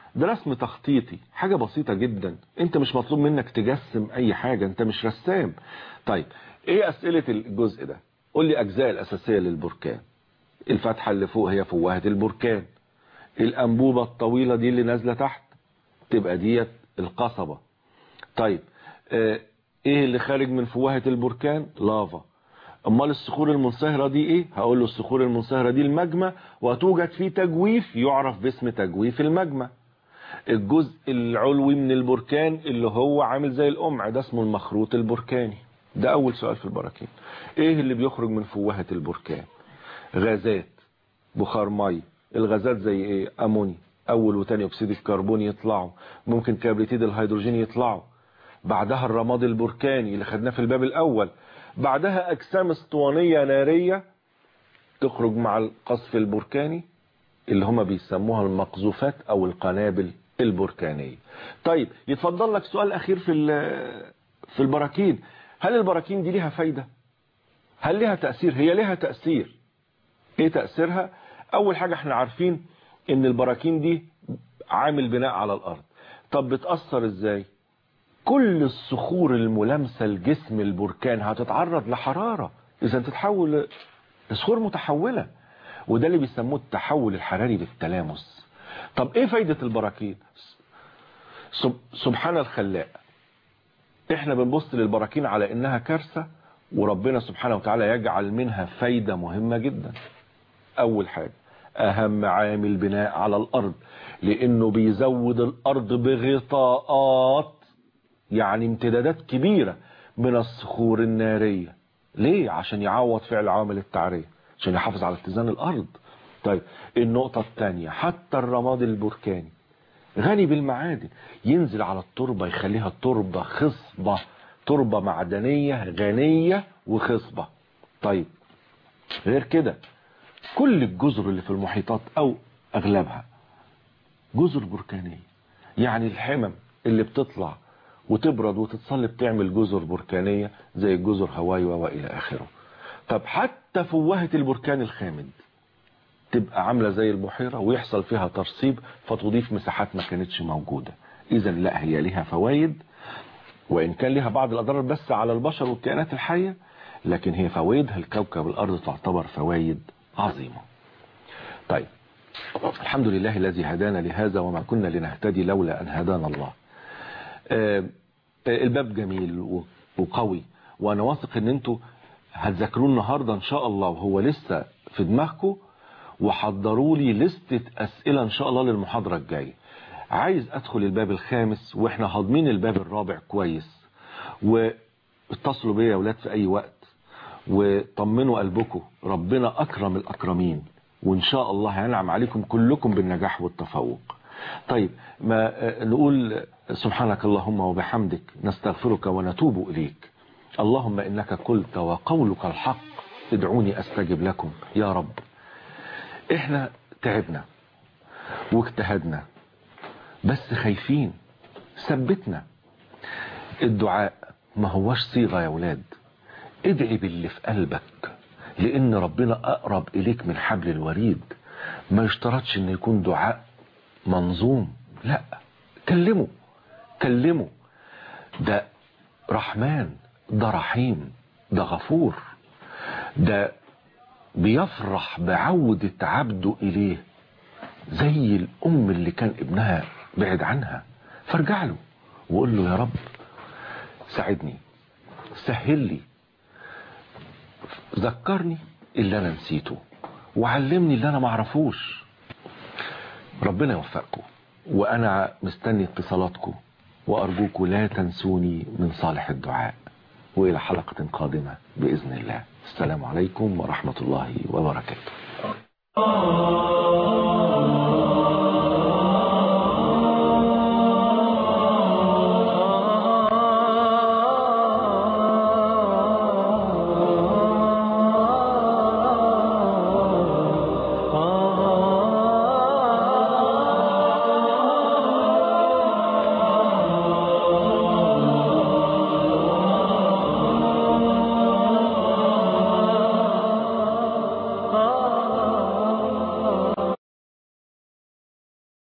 Speaker 2: ده رسم تخطيطي حاجة بسيطة جدا انت مش مطلوب منك تجسم اي حاجة انت مش رسام طيب ايه اسئلة الجزء ده قول لي اجزاء الاساسية للبركان الفتحة اللي فوق هي فوهة البركان الانبوبة الطويلة دي اللي نازلة تحت تبقى ديت القصبة طيب اه ايه اللي خارج من فوهة البركان لافا امال الصخور المنصهرة دي ايه هقول له الصخور المنصهرة دي المجمى وتوجد فيه تجويف يعرف باسم تجويف المجمى الجزء العلوي من البركان اللي هو عامل زي القمع ده اسمه المخروط البركاني ده اول سؤال في البراكين ايه اللي بيخرج من فوهة البركان غازات بخار مي الغازات زي ايه اموني اول وتاني اكسيد الكربون يطلعوا ممكن كبريتيد الهيدروجين يطلعوا بعدها الرماد البركاني اللي خدناه في الباب الاول بعدها اجسام اسطوانية نارية تخرج مع القصف البركاني اللي هما بيسموها المقذوفات او القنابل البركانية طيب يتفضل لك سؤال اخير في في البراكين هل البراكين دي ليها فايدة هل ليها تأثير هي ليها تأثير ايه تأثيرها اول حاجة احنا عارفين ان البراكين دي عامل بناء على الارض طب بتأثر ازاي كل الصخور الملامسة لجسم البركان هتتعرض لحرارة اذا تتحول لصخور متحولة وده اللي بيسموه التحول الحراري بالتلامس طب ايه فايدة البراكين سبحان الخلاق احنا بنبص للبراكين على انها كارثة وربنا سبحانه وتعالى يجعل منها فايدة مهمة جدا اول حاجة اهم عامل بناء على الارض لانه بيزود الارض بغطاءات يعني امتدادات كبيرة من الصخور النارية ليه عشان يعوض فعل عوامل التعرية عشان يحافظ على اتزان الارض طيب النقطة الثانية حتى الرماد البركاني غني بالمعادن ينزل على التربة يخليها تربة خصبة تربة معدنية غنية وخصبة طيب غير كده كل الجزر اللي في المحيطات او اغلبها جزر بركانية يعني الحمم اللي بتطلع وتبرد وتتصلب تعمل جزر بركانية زي جزر هواي والى اخره طب حتى فوهة البركان الخامد تبقى عاملة زي البحيرة ويحصل فيها ترسيب فتضيف مساحات ما كانتش موجودة اذا لا هي لها فوائد وان كان لها بعض الاضرار بس على البشر والكائنات الحية لكن هي فوائدها الكوكب الارض تعتبر فوائد عظيمة طيب الحمد لله الذي هدانا لهذا وما كنا لنهتدي لولا ان هدانا الله الباب جميل وقوي وانا واثق ان انتوا هتذاكروه النهاردة ان شاء الله وهو لسه في دماغكم وحضروا لي لستة اسئلة ان شاء الله للمحاضرة الجاية عايز ادخل الباب الخامس واحنا هاضمين الباب الرابع كويس واتصلوا بيا يا اولاد في اي وقت وطمنوا قلبكم ربنا اكرم الاكرمين وان شاء الله هينعم عليكم كلكم بالنجاح والتفوق طيب ما نقول سبحانك اللهم وبحمدك نستغفرك ونتوب اليك اللهم انك قلت وقولك الحق ادعوني استجب لكم يا رب احنا تعبنا واجتهدنا بس خايفين ثبتنا الدعاء ما هوش صيغة يا ولاد ادعي باللي في قلبك لان ربنا اقرب اليك من حبل الوريد ما يشترطش ان يكون دعاء منظوم لا كلمه كلمه ده رحمن ده رحيم ده غفور ده بيفرح بعودة عبده إليه زي الأم اللي كان ابنها بعد عنها فارجع له وقول له يا رب ساعدني سهل لي ذكرني اللي أنا نسيته وعلمني اللي أنا معرفوش ربنا يوفقكم وأنا مستني اتصالاتكم وأرجوكم لا تنسوني من صالح الدعاء وإلى حلقة قادمة بإذن الله السلام عليكم ورحمة الله وبركاته